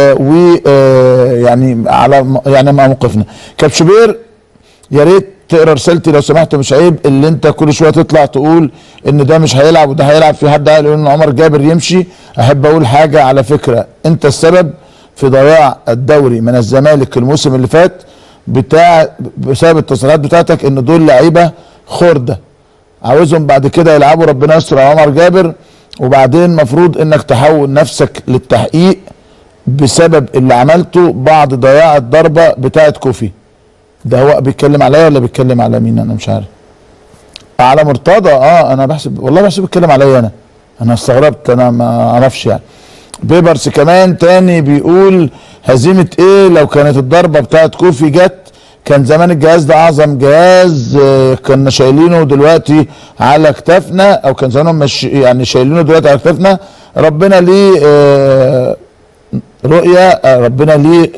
ويعني على م- يعني مع موقفنا كابتن شوبير يا ريت تقرا رسالتي لو سمحت مش عيب اللي انت كل شويه تطلع تقول ان ده مش هيلعب وده هيلعب في حد قال ان عمر جابر يمشي احب اقول حاجه على فكره انت السبب في ضياع الدوري من الزمالك الموسم اللي فات بتاع بسبب التصريحات بتاعتك ان دول لعيبه خرده عاوزهم بعد كده يلعبوا ربنا يستر على عمر جابر وبعدين مفروض انك تحول نفسك للتحقيق بسبب اللي عملته بعد ضياع الضربه بتاعت كوفي ده هو بيتكلم عليا ولا بيتكلم على مين انا مش عارف على مرتضى اه انا بحسب والله بحسب بيتكلم عليا انا انا استغربت انا ما اعرفش يعني بيبرس كمان تاني بيقول هزيمة ايه لو كانت الضربة بتاعت كوفي جت كان زمان الجهاز ده اعظم جهاز آه، كنا شايلينه دلوقتي على كتافنا او كان زمانهم مش يعني شايلينه دلوقتي على كتافنا ربنا ليه آه، رؤية آه، ربنا ليه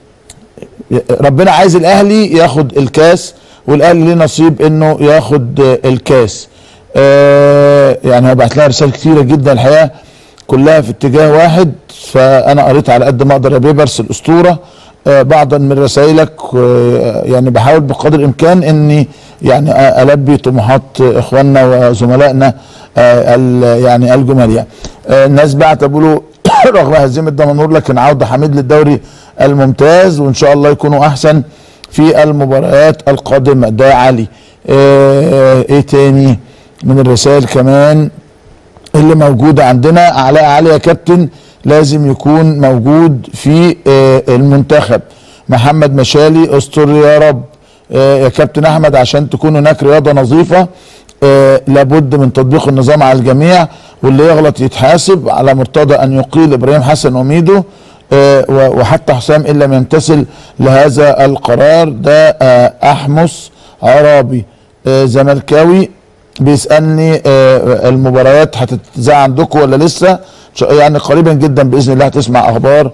ربنا عايز الاهلي ياخد الكاس والاهلي ليه نصيب انه ياخد آه، الكاس آه يعني هبعت لها رسائل كتيره جدا الحقيقه كلها في اتجاه واحد فانا قريت على قد ما اقدر يا بيبرس الاسطوره آه بعضا من رسائلك آه يعني بحاول بقدر الامكان اني يعني آه البي طموحات آه، اخواننا وزملائنا آه ال- يعني الجمال يعني آه الناس بعت بيقولوا رغم هزيمه دمنهور لكن عوده حميد للدوري الممتاز وان شاء الله يكونوا احسن في المباريات القادمه ده علي آه ايه تاني من الرسائل كمان اللي موجوده عندنا علاء علي يا كابتن لازم يكون موجود في آه المنتخب محمد مشالي استر يا رب آه يا كابتن احمد عشان تكون هناك رياضه نظيفه آه لابد من تطبيق النظام على الجميع واللي يغلط يتحاسب على مرتضى ان يقيل ابراهيم حسن وميدو آه، و- وحتى حسام ان لم يمتثل لهذا القرار ده آه، احمس عرابي آه، زملكاوي بيسالني آه، المباريات هتتذاع عندكم ولا لسه ش- يعني قريبا جدا باذن الله هتسمع اخبار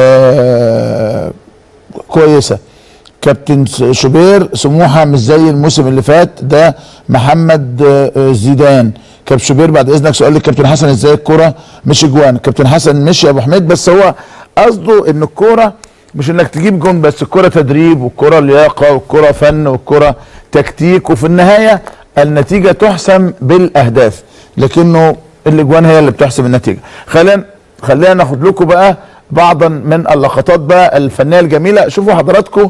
آه، كويسه كابتن س- شوبير سموحه مش زي الموسم اللي فات ده محمد آه، آه، زيدان كابتن شوبير بعد اذنك سؤال للكابتن حسن ازاي الكوره مش اجوان كابتن حسن مش يا ابو حميد بس هو قصده ان الكوره مش انك تجيب جون بس الكوره تدريب والكوره لياقه والكوره فن والكوره تكتيك وفي النهايه النتيجه تحسم بالاهداف لكنه الاجوان هي اللي بتحسم النتيجه خلينا خلينا ناخد لكم بقى بعضا من اللقطات بقى الفنيه الجميله شوفوا حضراتكم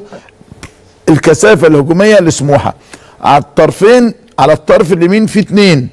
الكثافه الهجوميه لسموحه على الطرفين على الطرف اليمين في اتنين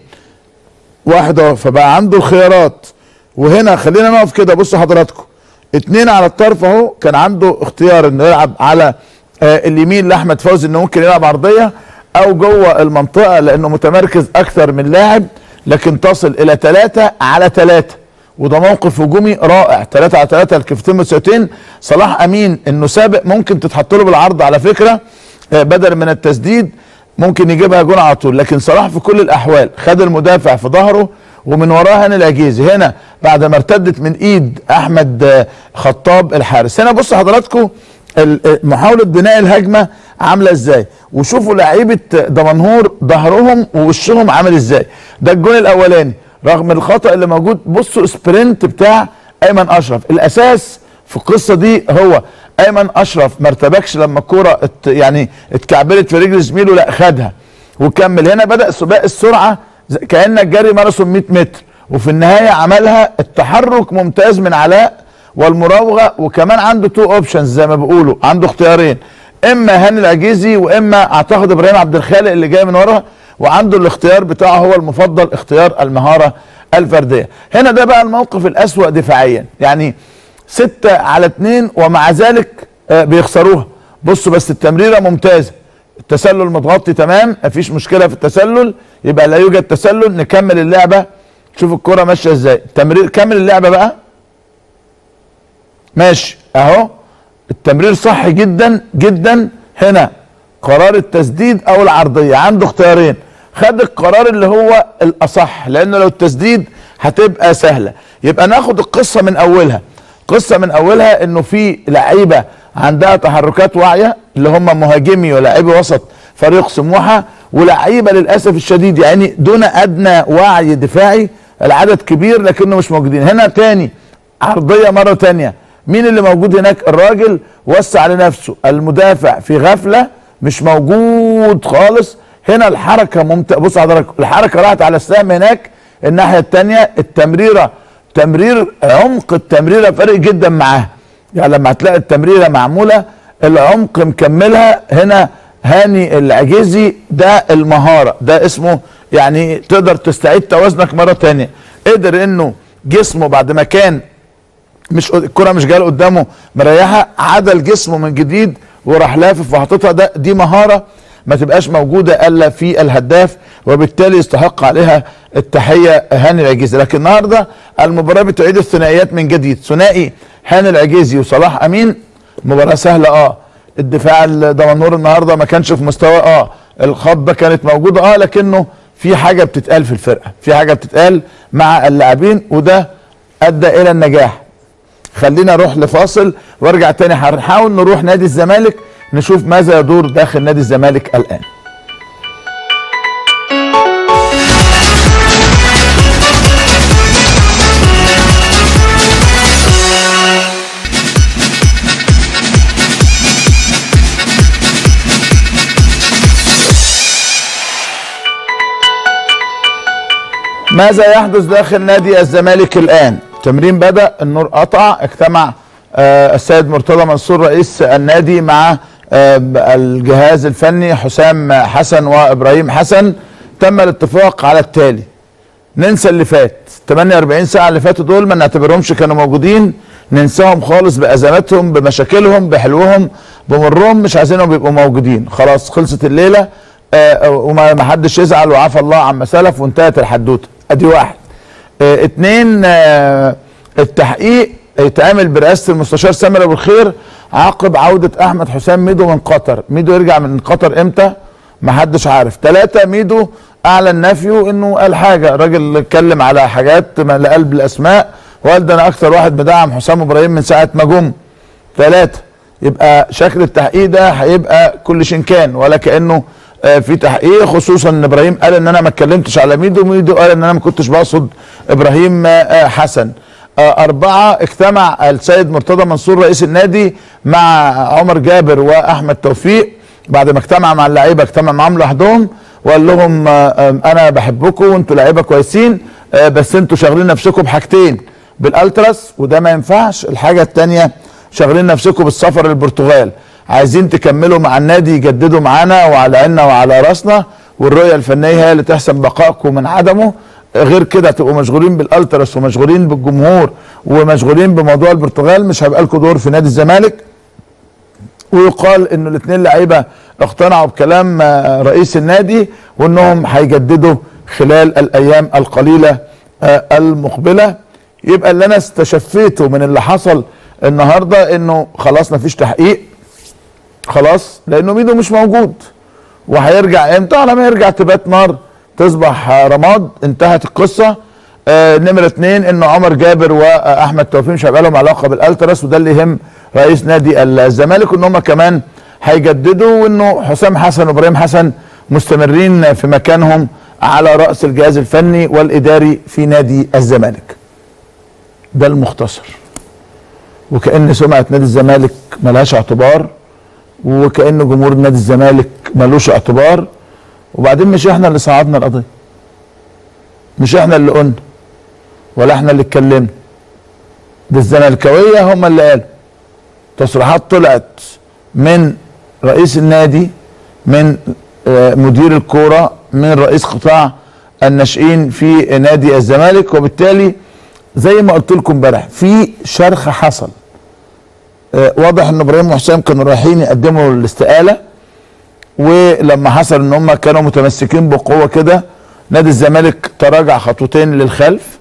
واحد اهو فبقى عنده الخيارات وهنا خلينا نقف كده بصوا حضراتكم اتنين على الطرف اهو كان عنده اختيار انه يلعب على آه اليمين لاحمد فوزي انه ممكن يلعب عرضيه او جوه المنطقه لانه متمركز اكثر من لاعب لكن تصل الى ثلاثة على ثلاثة وده موقف هجومي رائع ثلاثة على ثلاثة الكفتين متساويتين صلاح امين انه سابق ممكن تتحط له بالعرض على فكره آه، بدل من التسديد ممكن يجيبها جون على طول لكن صلاح في كل الاحوال خد المدافع في ظهره ومن وراه هاني العجيزي هنا بعد ما ارتدت من ايد احمد آه، خطاب الحارس هنا بصوا حضراتكم ال- آه، محاوله بناء الهجمه عامله ازاي وشوفوا لعيبه دمنهور ظهرهم ووشهم عامل ازاي ده الجون الاولاني رغم الخطا اللي موجود بصوا سبرنت بتاع ايمن اشرف الاساس في القصه دي هو ايمن اشرف ما ارتبكش لما الكوره ات يعني اتكعبلت في رجل زميله لا خدها وكمل هنا بدا سباق السرعه زي- كانك جاري ماراثون 100 متر وفي النهايه عملها التحرك ممتاز من علاء والمراوغه وكمان عنده تو اوبشنز زي ما بيقولوا عنده اختيارين اما هاني العجيزي واما اعتقد ابراهيم عبد الخالق اللي جاي من ورا وعنده الاختيار بتاعه هو المفضل اختيار المهاره الفرديه هنا ده بقى الموقف الاسوا دفاعيا يعني ستة على اتنين ومع ذلك آه، بيخسروها بصوا بس التمريرة ممتازة التسلل متغطي تمام مفيش مشكلة في التسلل يبقى لا يوجد تسلل نكمل اللعبة شوف الكرة ماشية ازاي التمرير كمل اللعبة بقى ماشي اهو التمرير صح جدا جدا هنا قرار التسديد او العرضية عنده اختيارين خد القرار اللي هو الاصح لانه لو التسديد هتبقى سهلة يبقى ناخد القصة من اولها قصة من اولها انه في لعيبة عندها تحركات واعية اللي هم مهاجمي ولاعيبي وسط فريق سموحة ولعيبة للاسف الشديد يعني دون ادنى وعي دفاعي العدد كبير لكنه مش موجودين هنا تاني عرضية مرة تانية مين اللي موجود هناك الراجل وسع لنفسه المدافع في غفلة مش موجود خالص هنا الحركة ممتازة بص حضرتك الحركة راحت على السهم هناك الناحية التانية التمريرة تمرير عمق التمريرة فارق جدا معاها يعني لما هتلاقي التمريرة معمولة العمق مكملها هنا هاني العجيزي ده المهارة ده اسمه يعني تقدر تستعيد توازنك مرة تانية قدر انه جسمه بعد ما كان مش الكرة مش جايه قدامه مريحه عدل جسمه من جديد وراح لافف وحاططها ده دي مهاره ما تبقاش موجوده الا في الهداف وبالتالي يستحق عليها التحيه هاني العجيزي لكن النهارده المباراه بتعيد الثنائيات من جديد ثنائي هاني العجيزي وصلاح امين مباراه سهله اه الدفاع الدمنهور النهارده ما كانش في مستوى اه الخضه كانت موجوده اه لكنه في حاجه بتتقال في الفرقه في حاجه بتتقال مع اللاعبين وده ادى الى النجاح خلينا نروح لفاصل وارجع تاني هنحاول نروح نادي الزمالك نشوف ماذا يدور داخل نادي الزمالك الان ماذا يحدث داخل نادي الزمالك الان تمرين بدا النور قطع اجتمع آه السيد مرتضى منصور رئيس النادي مع آه الجهاز الفني حسام حسن وابراهيم حسن تم الاتفاق على التالي ننسى اللي فات 48 ساعه اللي فاتوا دول ما نعتبرهمش كانوا موجودين ننساهم خالص بازماتهم بمشاكلهم بحلوهم بمرهم مش عايزينهم يبقوا موجودين خلاص خلصت الليله آه وما ما حدش يزعل وعفى الله عما سلف وانتهت الحدوته ادي واحد آه اتنين آه التحقيق يتعمل برئاسه المستشار سامر ابو الخير عقب عوده احمد حسام ميدو من قطر ميدو يرجع من قطر امتى ما حدش عارف ثلاثة ميدو اعلن نفيه انه قال حاجه راجل اتكلم على حاجات ما لقلب الاسماء وقال ده انا اكتر واحد مدعم حسام ابراهيم من ساعه ما جم ثلاثة يبقى شكل التحقيق ده هيبقى كل شنكان ولا كانه آه، في تحقيق خصوصا ان ابراهيم قال ان انا ما اتكلمتش على ميدو ميدو قال ان انا ما كنتش بقصد ابراهيم آه، حسن آه، أربعة اجتمع السيد مرتضى منصور رئيس النادي مع عمر جابر وأحمد توفيق بعد ما اجتمع مع اللعيبة اجتمع معاهم لوحدهم وقال لهم آه، آه، أنا بحبكم وأنتوا لعيبة كويسين آه، بس أنتوا شاغلين نفسكم بحاجتين بالالتراس وده ما ينفعش الحاجه الثانيه شاغلين نفسكم بالسفر للبرتغال عايزين تكملوا مع النادي يجددوا معانا وعلى عيننا وعلى راسنا والرؤيه الفنيه هي اللي تحسم بقائكم من عدمه غير كده تبقوا مشغولين بالالتراس ومشغولين بالجمهور ومشغولين بموضوع البرتغال مش هيبقى لكم دور في نادي الزمالك ويقال انه الاثنين لعيبه اقتنعوا بكلام آه، رئيس النادي وانهم هيجددوا خلال الايام القليله آه، المقبله يبقى اللي انا استشفيته من اللي حصل النهارده انه خلاص مفيش تحقيق خلاص لانه ميدو مش موجود وهيرجع امتى على ما يرجع تبات نار تصبح آه، رماد انتهت القصه آه نمره اتنين انه عمر جابر واحمد توفيق مش هيبقى لهم علاقه بالالتراس وده اللي يهم رئيس نادي الزمالك وان هم كمان هيجددوا وانه حسام حسن وابراهيم حسن مستمرين في مكانهم على راس الجهاز الفني والاداري في نادي الزمالك ده المختصر وكأن سمعة نادي الزمالك ملهاش اعتبار وكأن جمهور نادي الزمالك ملوش اعتبار وبعدين مش احنا اللي صعدنا القضية مش احنا اللي قلنا ولا احنا اللي اتكلمنا ده الزملكاوية هم اللي قالوا تصريحات طلعت من رئيس النادي من آه، مدير الكورة من رئيس قطاع الناشئين في نادي الزمالك وبالتالي زي ما قلت لكم امبارح في شرخ حصل آه، واضح ان ابراهيم وحسام كانوا رايحين يقدموا الاستقاله ولما حصل ان هم كانوا متمسكين بقوه كده نادي الزمالك تراجع خطوتين للخلف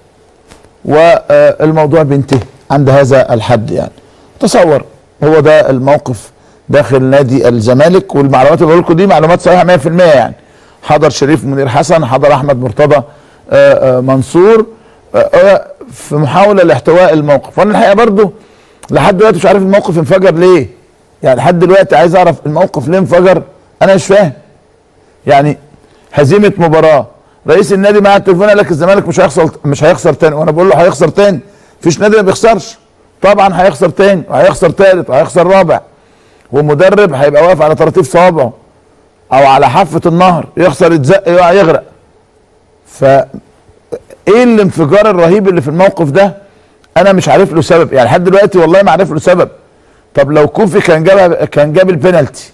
والموضوع بينتهي عند هذا الحد يعني تصور هو ده الموقف داخل نادي الزمالك والمعلومات اللي بقول لكم دي معلومات صحيحه 100% يعني حضر شريف منير حسن حضر احمد مرتضى آه، آه، منصور آه، آه، في محاوله لاحتواء الموقف وانا الحقيقه برضو لحد دلوقتي مش عارف الموقف انفجر ليه يعني لحد دلوقتي عايز اعرف الموقف ليه انفجر انا مش فاهم يعني هزيمه مباراه رئيس النادي معاه التليفون قال لك الزمالك مش هيخسر مش هيخسر تاني وانا بقول له هيخسر تاني مفيش نادي ما بيخسرش طبعا هيخسر تاني وهيخسر تالت وهيخسر رابع ومدرب هيبقى واقف على طراطيف صوابعه او على حافه النهر يخسر يتزق يقع يغرق ف ايه الانفجار الرهيب اللي في الموقف ده انا مش عارف له سبب يعني لحد دلوقتي والله ما عارف له سبب طب لو كوفي كان جاب كان جاب البينالتي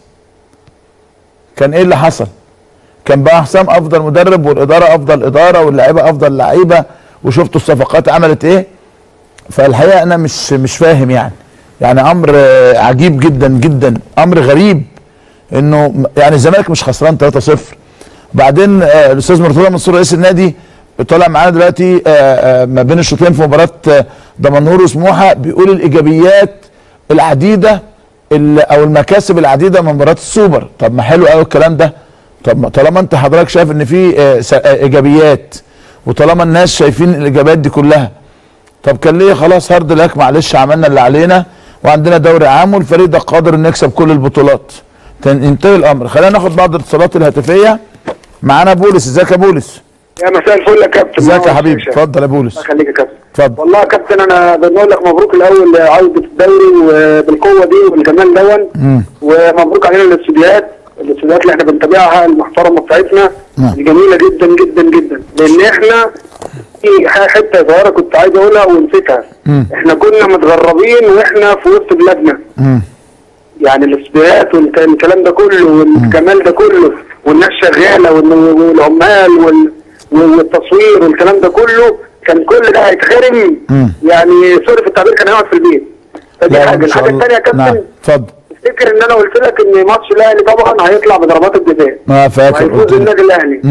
كان ايه اللي حصل كان بقى حسام افضل مدرب والاداره افضل اداره واللعيبه افضل لعيبه وشفتوا الصفقات عملت ايه فالحقيقه انا مش مش فاهم يعني يعني امر آه، عجيب جدا جدا امر غريب انه م- يعني الزمالك مش خسران 3-0 بعدين آه، الاستاذ مرتضى منصور رئيس النادي طالع معانا دلوقتي آه، آه، ما بين الشوطين في مباراه آه، دمنهور وسموحه بيقول الايجابيات العديده ال- او المكاسب العديده من مباراه السوبر طب ما حلو قوي الكلام ده طب ما طالما انت حضرتك شايف ان في آه، س- آه، ايجابيات وطالما الناس شايفين الايجابيات دي كلها طب كان ليه خلاص هارد لك معلش عملنا اللي علينا وعندنا دوري عام والفريق ده قادر انه يكسب كل البطولات كان ينتهي الامر خلينا ناخد بعض الاتصالات الهاتفيه معانا بولس ازيك يا بولس يا مساء الفل يا كابتن ازيك يا منور حبيبي الشاشة. اتفضل يا بولس الله يخليك يا كابتن اتفضل والله يا كابتن انا بنقول لك مبروك الاول عوده الدوري وبالقوه دي والجمال دون مم. ومبروك علينا الاستوديوهات الاستوديوهات اللي احنا بنتابعها المحترمه بتاعتنا نعم. جميله جدا جدا جدا لان احنا في ح- حته صغيره كنت عايز اقولها ونسيتها مم. احنا كنا متغربين واحنا في وسط بلادنا مم. يعني الاستوديوهات والكلام ده كله والجمال ده كله والناس شغاله وال- والعمال وال- والتصوير والكلام ده كله كان كل ده هيتخرم مم. يعني سوري في التعبير كان هيقعد في البيت فدي لا، حاجه إن شاء الحاجه الله. الثانيه يا كابتن نعم اتفضل افتكر ان انا قلت لك ان ماتش الاهلي طبعا هيطلع بضربات الجزاء ما فاكر وهيفوز قلت لي النادي الاهلي مم.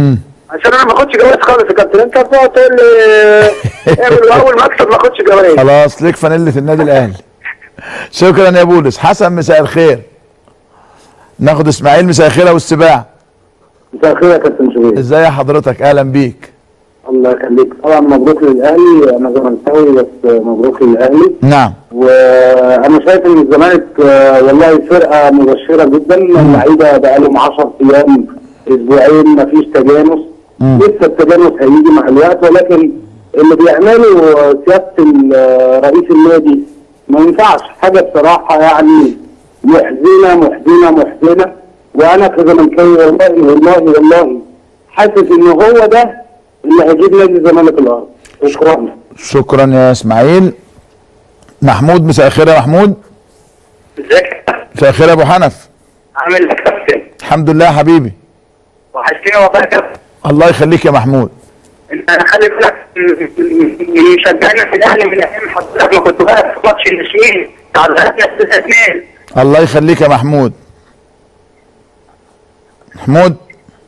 عشان انا ما اخدش جوائز خالص يا كابتن انت بتقعد تقول لي اعمل اول مكسب ما اخدش جوائز خلاص ليك فانيلة النادي الاهلي شكرا يا بولس حسن مساء الخير ناخد اسماعيل مساء الخير ابو السباع مساء الخير يا كابتن شوبير ازاي حضرتك اهلا بيك الله يخليك طبعا مبروك للاهلي انا زملكاوي بس مبروك للاهلي نعم وانا شايف ان الزمالك آه، والله فرقه مبشره جدا اللعيبه بقى لهم 10 ايام اسبوعين ما فيش تجانس لسه التجانس هيجي مع الوقت ولكن اللي بيعمله سياده ال- رئيس النادي ما ينفعش حاجه بصراحه يعني محزنه محزنه محزنه وانا كزملكاوي والله والله والله حاسس ان هو ده اللي هيجيب نادي الزمالك الارض شكرا شكرا يا اسماعيل محمود مساء الخير يا محمود ازيك مساء الخير يا ابو حنف عامل ايه يا كابتن الحمد لله يا حبيبي وحشتني والله يا كابتن الله يخليك يا محمود انت خلي بالك من مشجعنا في الاهلي من ايام حضرتك ما كنت واقف في ماتش الناشئين تعلقتنا 6 2 الله يخليك يا محمود محمود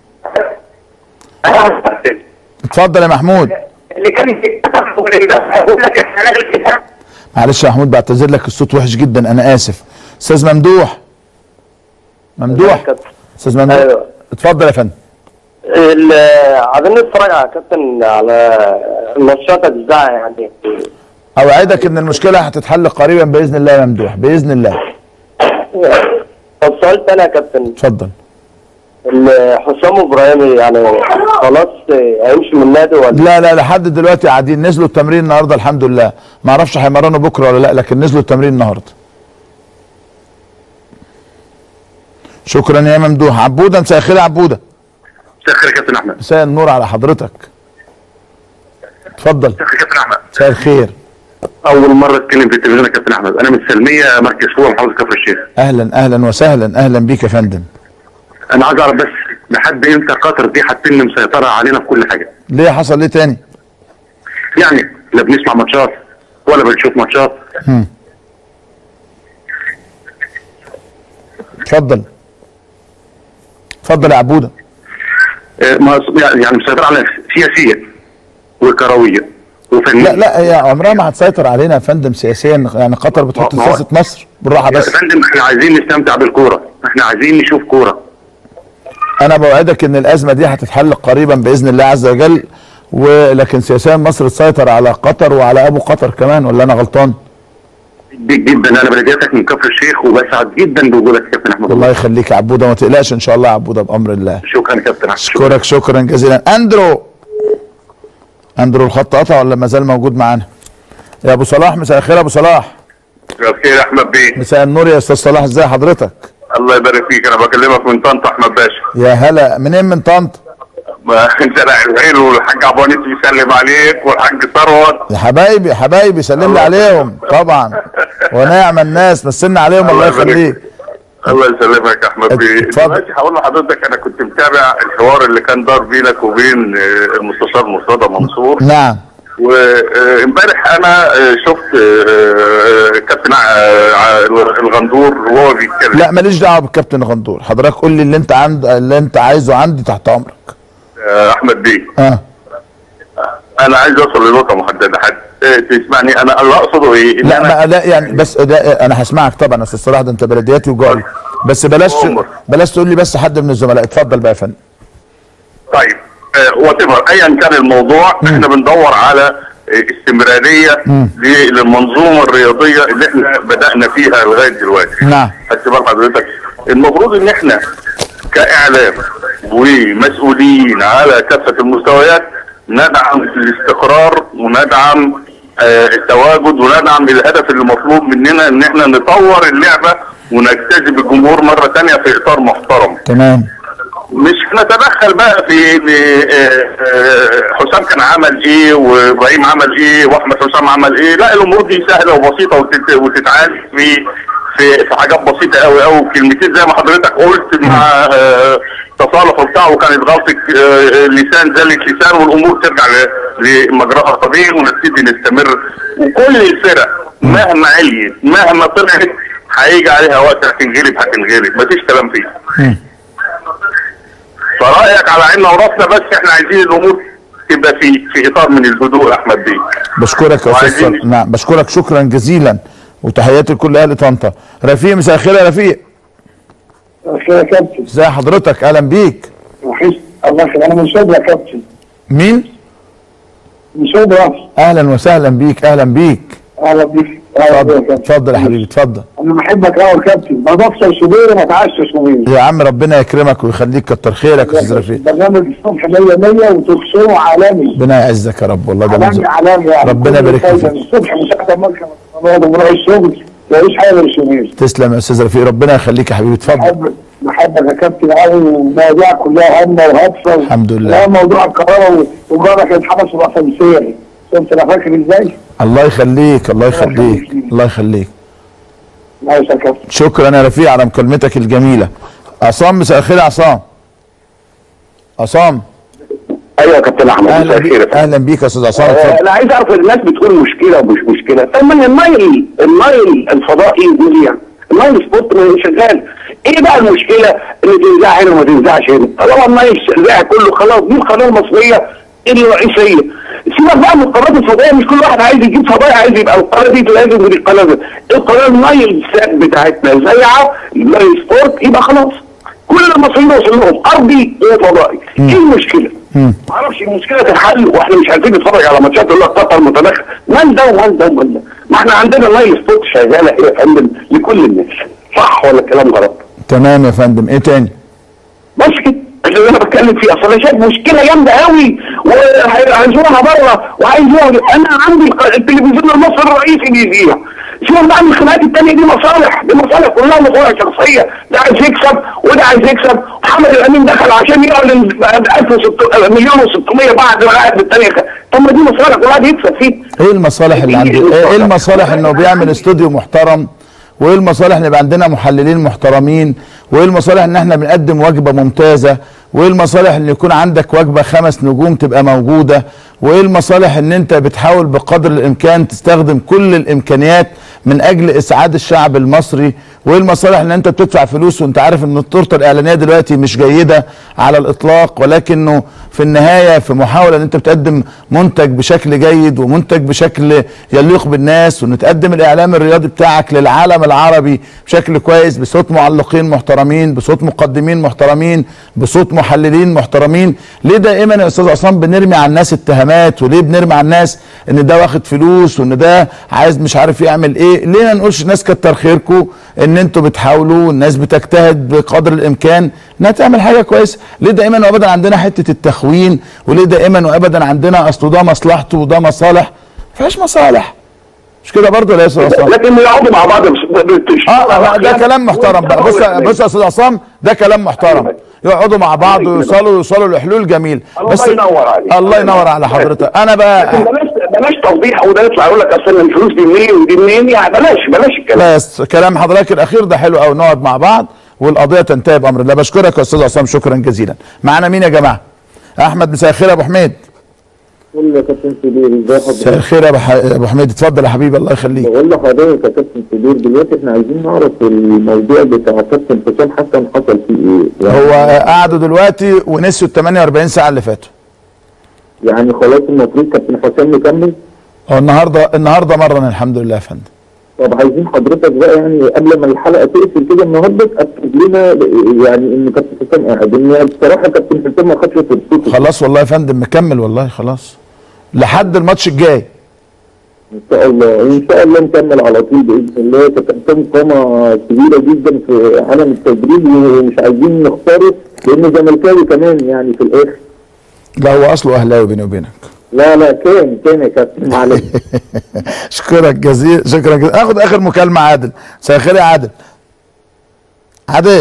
اتفضل يا محمود اللي كان بيتكتب بقول لك احنا هنلغي الكتاب معلش يا محمود بعتذر لك الصوت وحش جدا انا اسف استاذ ممدوح ممدوح استاذ ممدوح أيوة. اتفضل يا فندم ال- عايزين نتفرج على كابتن على الماتشات اجزاء يعني اوعدك ان المشكله هتتحل قريبا باذن الله يا ممدوح باذن الله طب سؤال تاني يا كابتن اتفضل ال- حسام ابراهيم يعني خلاص هيمشي من النادي ولا لا لا لحد دلوقتي قاعدين نزلوا التمرين النهارده الحمد لله ما اعرفش هيمرنوا بكره ولا لا لكن نزلوا التمرين النهارده شكرا يا ممدوح عبوده مساء الخير يا عبوده مساء الخير يا كابتن احمد مساء النور على حضرتك اتفضل مساء الخير يا كابتن احمد مساء الخير اول مره اتكلم في التلفزيون يا كابتن احمد انا من السلميه مركز فوق محافظه كفر الشيخ اهلا اهلا وسهلا اهلا بيك يا فندم انا عايز اعرف بس لحد امتى قطر دي هتتم مسيطره علينا في كل حاجه ليه حصل ليه تاني يعني لا بنسمع ماتشات ولا بنشوف ماتشات هم. اتفضل اتفضل يا عبوده آه، ما- يعني مسيطره علينا سياسيا وكرويا وفنيا لا لا هي عمرها ما هتسيطر علينا يا فندم سياسيا يعني قطر بتحط ما هو- سياسه مصر بالراحه يا بس فندم احنا عايزين نستمتع بالكوره احنا عايزين نشوف كوره انا بوعدك ان الازمه دي هتتحل قريبا باذن الله عز وجل ولكن سياسيا مصر تسيطر على قطر وعلى ابو قطر كمان ولا انا غلطان بيك جدا انا بلدياتك من كفر الشيخ وبسعد جدا بوجودك يا كابتن احمد الله يخليك يا عبوده ما تقلقش ان شاء الله يا عبوده بامر الله شكرا يا كابتن احمد اشكرك شكرا جزيلا اندرو اندرو الخط قطع ولا ما زال موجود معانا يا ابو صلاح مساء الخير يا ابو صلاح مساء الخير يا احمد بيه مساء النور يا استاذ صلاح ازي حضرتك الله يبارك فيك انا بكلمك من طنطا احمد باشا يا هلا منين من طنطا ما انت لا الخير والحاج عبد الونيس بيسلم عليك والحاج ثروت يا حبايبي يا حبايبي سلم لي عليهم طبعا ونعم الناس مسلنا عليهم الله يخليك الله يسلمك يا احمد بيه اتفضل. دلوقتي هقول لحضرتك انا كنت متابع الحوار اللي كان دار بينك وبين آه، المستشار مرتضى منصور نعم وامبارح انا آه، شفت آه، آه، كابتن آه، ع- الغندور وهو بيتكلم لا ماليش دعوه بالكابتن غندور حضرتك قول لي اللي انت عند اللي انت عايزه عندي تحت امرك آه، احمد بيه اه انا عايز اوصل لنقطه محدده حد آه، تسمعني انا اللي اقصده ايه ان لا انا ما لا يعني بس ده انا هسمعك طبعا يا استاذ صلاح ده انت بلدياتي وجاري بس بلاش بلاش تقول لي بس حد من الزملاء اتفضل بقى يا فندم طيب وات ايفر ايا كان الموضوع احنا بندور على آه، استمراريه ل- للمنظومه الرياضيه اللي احنا بدانا فيها لغايه دلوقتي نعم خدت بال حضرتك المفروض ان احنا كاعلام ومسؤولين على كافه المستويات ندعم الاستقرار وندعم آه، التواجد وندعم الهدف اللي مطلوب مننا ان احنا نطور اللعبه ونجتذب الجمهور مره تانية في اطار محترم تمام مش نتدخل بقى في في، آه، آه، حسام كان عمل ايه وابراهيم عمل ايه واحمد حسام عمل ايه لا الامور دي سهله وبسيطه وتت- وتتعالج في في في حاجات بسيطه قوي قوي كلمتين زي ما حضرتك قلت مع آه، تصالح وبتاع وكانت غلطه آه، لسان زلت لسان والامور ترجع ل- لمجراها الطبيعي ونبتدي نستمر وكل الفرق مهما عليت مهما طلعت هيجي عليها وقت هتنغلب هتنغلب مفيش كلام فيه فرايك على عيننا وراسنا بس احنا عايزين الامور تبقى في في اطار من الهدوء يا احمد بيه بشكرك يا استاذ وعايزين- صالح. نعم بشكرك شكرا جزيلا وتحياتي لكل اهل طنطا رفيق مساء الخير يا رفيق يا كابتن ازي حضرتك اهلا بيك وحش الله يخليك انا من شبرا يا كابتن مين من شبرا اهلا وسهلا بيك اهلا بيك اهلا بيك أهلا بيك يا اتفضل كابتن. اتفضل يا حبيبي اتفضل انا بحبك قوي يا كابتن ما بفطر شوبير وما اتعشى شوبير يا عم ربنا يكرمك ويخليك كتر خيرك يا استاذ رفيق برنامج الصبح 100 100 وتخسره عالمي ربنا يعزك يا رب والله ده عالمي منظر عالمي يعني ربنا كل يبارك فايدة فيك من الصبح من ساعه ما اركب الصلاه وبروح الشغل مفيش حاجه غير شوبير تسلم يا استاذ رفيق ربنا يخليك يا حبيبي اتفضل بحبك بحبك يا كابتن قوي والمواضيع كلها هامه وهادفه الحمد لله. لا موضوع الكهرباء وجارك اتحبس بالاسانسير شفت انا فاكر ازاي؟ الله يخليك الله يخليك الله يخليك ماشي يا كابتن شكرا يا رفيق على مكالمتك الجميله عصام مساء الخير يا عصام عصام ايوه يا كابتن احمد اهلا مساء الخير بيك اهلا بيك يا استاذ عصام آه، اتفضل انا عايز اعرف الناس بتقول مشكله ومش مشكله طب ما النايل النايل الفضائي مذيع النايل سبوت ما هو شغال ايه بقى المشكله ان تنزع هنا وما تنزعش هنا طالما النايل شغال كله خلاص دي القناه المصريه الرئيسيه سيبك بقى من القنوات الفضائيه مش كل واحد عايز يجيب فضائي عايز يبقى القناه دي لازم من القناه دي القناه النايل سات بتاعتنا زيعه النايل سبورت يبقى خلاص كل المصريين وصل لهم ارضي وفضائي ايه المشكله؟ معرفش المشكله تتحل واحنا مش عايزين نتفرج على ماتشات يقول لك قطر متدخل مال ده ومال ده ومال ده ما احنا عندنا نايل سبوت شغاله هي يا فندم لكل الناس صح ولا الكلام غلط؟ تمام يا فندم ايه تاني بس كده ده اللي انا بتكلم فيه اصل انا شايف مشكله جامده قوي وهيزورها بره وعايزوها انا عندي الق- التلفزيون المصري الرئيسي بيذيع سيبك بقى من الخناقات التانية دي مصالح دي مصالح كلها مصالح شخصية ده عايز يكسب وده عايز يكسب محمد الأمين دخل عشان يعلن ب 1600 مليون و600 بعد ما قاعد بالتانية طب ما دي مصالح كل واحد يكسب فيه ايه المصالح اللي عندي ايه إيه المصالح انه بيعمل استوديو محترم وايه المصالح ان يبقى عندنا محللين محترمين وايه المصالح ان احنا بنقدم وجبه ممتازه وايه المصالح ان يكون عندك وجبه خمس نجوم تبقى موجوده وايه المصالح ان انت بتحاول بقدر الامكان تستخدم كل الامكانيات من اجل اسعاد الشعب المصري وايه المصالح ان انت بتدفع فلوس وانت عارف ان التورته الاعلانيه دلوقتي مش جيده على الاطلاق ولكنه في النهايه في محاوله ان انت بتقدم منتج بشكل جيد ومنتج بشكل يليق بالناس وان تقدم الاعلام الرياضي بتاعك للعالم العربي بشكل كويس بصوت معلقين محترمين بصوت مقدمين محترمين بصوت محللين محترمين ليه دائما يا استاذ عصام بنرمي على الناس اتهامات وليه بنرمي على الناس ان ده واخد فلوس وان ده عايز مش عارف يعمل ايه ليه ما نقولش ناس كتر خيركم ان انتوا بتحاولوا الناس بتجتهد بقدر الامكان انها تعمل حاجه كويسه ليه دائما وابدا عندنا حته التخوين وليه دائما وابدا عندنا اصل ده مصلحته وده مصالح ما فيهاش مصالح مش كده برضه ولا يا استاذ عصام لكن يقعدوا مع بعض اه ده كلام محترم بقى بص بص يا استاذ عصام ده كلام محترم يقعدوا مع بعض ويوصلوا يوصلوا لحلول جميل الله ينور عليك. الله ينور على حضرتك انا بقى لكن بلاش بلاش توضيح وده يطلع يقول لك اصل الفلوس دي منين ودي منين يعني بلاش بلاش الكلام بس كلام حضرتك الاخير ده حلو قوي نقعد مع بعض والقضيه تنتهي بامر الله بشكرك يا استاذ عصام شكرا جزيلا معانا مين يا جماعه احمد مساء الخير يا ابو حميد بقول يا كابتن سبير ازاي مساء حضرتك؟ الخير يا أبو ح- يا ابو حميد اتفضل يا حبيبي الله يخليك بقول لحضرتك يا كابتن سبير دلوقتي احنا عايزين نعرف الموضوع بتاع كابتن حسام حسن حصل فيه ايه؟ يعني هو قعدوا دلوقتي ونسيوا ال 48 ساعه اللي فاتوا يعني خلاص المفروض كابتن حسام مكمل هو النهارده النهارده مرن الحمد لله يا فندم طب عايزين حضرتك بقى يعني قبل ما الحلقه تقفل كده النهارده تاكد لنا يعني ان كابتن حسام قاعد ان بصراحه كابتن حسام ما خدش فرصته خلاص والله يا فندم مكمل والله خلاص لحد الماتش الجاي ان شاء الله وان شاء الله نكمل على طول باذن الله كابتن حسام قامه كبيره جدا في عالم التدريب ومش عايزين نخسره لانه زملكاوي كمان يعني في الاخر لا هو اصله اهلاوي بيني وبينك لا لا كان كان يا كابتن معلش اشكرك جزيلا شكرا جزيلا اخد اخر مكالمه عادل مساء الخير يا عادل عادل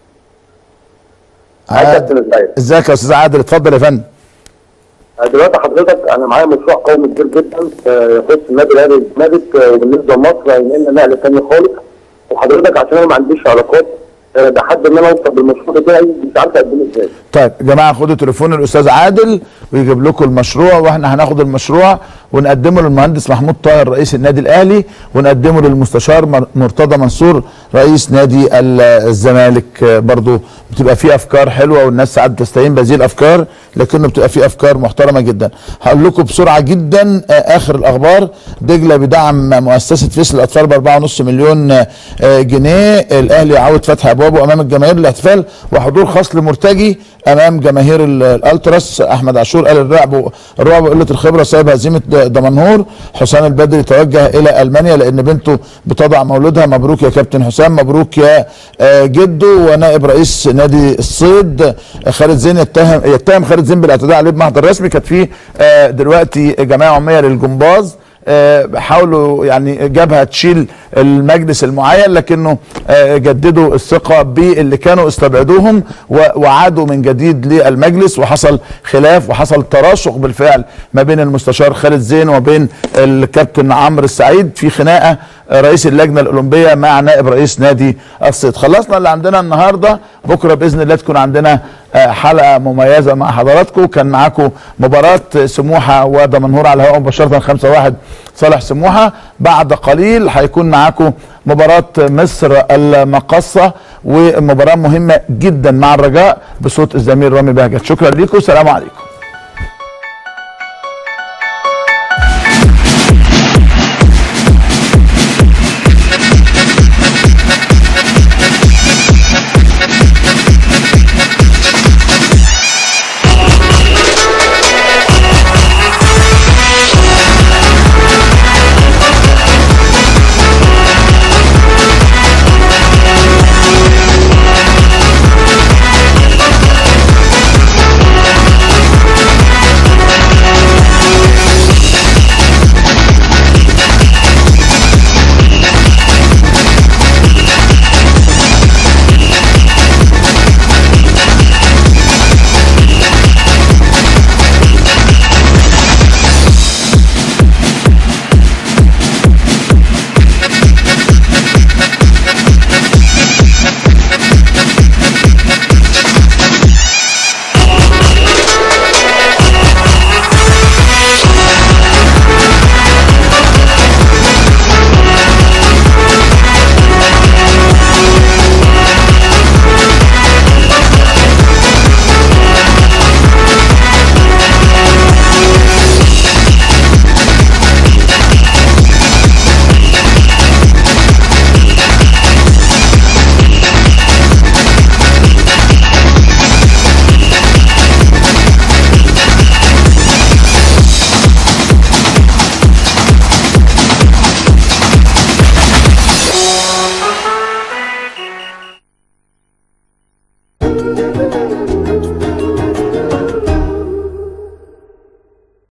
عادل ازيك يا استاذ عادل اتفضل يا فندم دلوقتي حضرتك انا معايا مشروع قومي كبير جدا آه، يخص النادي الاهلي والزمالك آه، وبالنسبه لمصر هينقلنا نقله ثانيه خالص وحضرتك عشان انا ما عنديش علاقات آه، لحد ان انا اوصل بالمشروع بتاعي مش عارف اقدمه ازاي طيب يا جماعه خدوا تليفون الاستاذ عادل ويجيب لكم المشروع واحنا هناخد المشروع ونقدمه للمهندس محمود طاهر رئيس النادي الاهلي ونقدمه للمستشار مر- مرتضى منصور رئيس نادي ال- الزمالك آه، برضو بتبقى فيه افكار حلوه والناس ساعات بتستهين بهذه الافكار لكنه بتبقى فيه افكار محترمه جدا هقول لكم بسرعه جدا آه، اخر الاخبار دجله بدعم مؤسسه فيصل الاطفال ب 4.5 مليون آه، جنيه الاهلي يعود فتح ابوابه امام الجماهير للاحتفال وحضور خاص لمرتجي امام جماهير ال- الالتراس احمد عاشور قال الرعب الرعب وقله الخبره سبب هزيمه د- دمنهور حسام البدري توجه الى المانيا لان بنته بتضع مولودها مبروك يا كابتن حسام مبروك يا آه، جدو ونائب رئيس نادي الصيد آه، خالد زين يتهم يتهم خالد زين بالاعتداء عليه بمحضر رسمي كانت في آه، دلوقتي جمعيه عموميه للجمباز آه، حاولوا يعني جبهه تشيل المجلس المعين لكنه آه، جددوا الثقه باللي كانوا استبعدوهم و- وعادوا من جديد للمجلس وحصل خلاف وحصل تراشق بالفعل ما بين المستشار خالد زين وبين الكابتن عمرو السعيد في خناقه آه، رئيس اللجنه الاولمبيه مع نائب رئيس نادي الصيد خلصنا اللي عندنا النهارده بكره باذن الله تكون عندنا آه، حلقه مميزه مع حضراتكم كان معاكم مباراه سموحه ودمنهور على الهواء مباشره 5-1 صالح سموحه بعد قليل هيكون معاكم مباراه مصر المقصه ومباراه مهمه جدا مع الرجاء بصوت الزميل رامي بهجت شكرا لكم سلام عليكم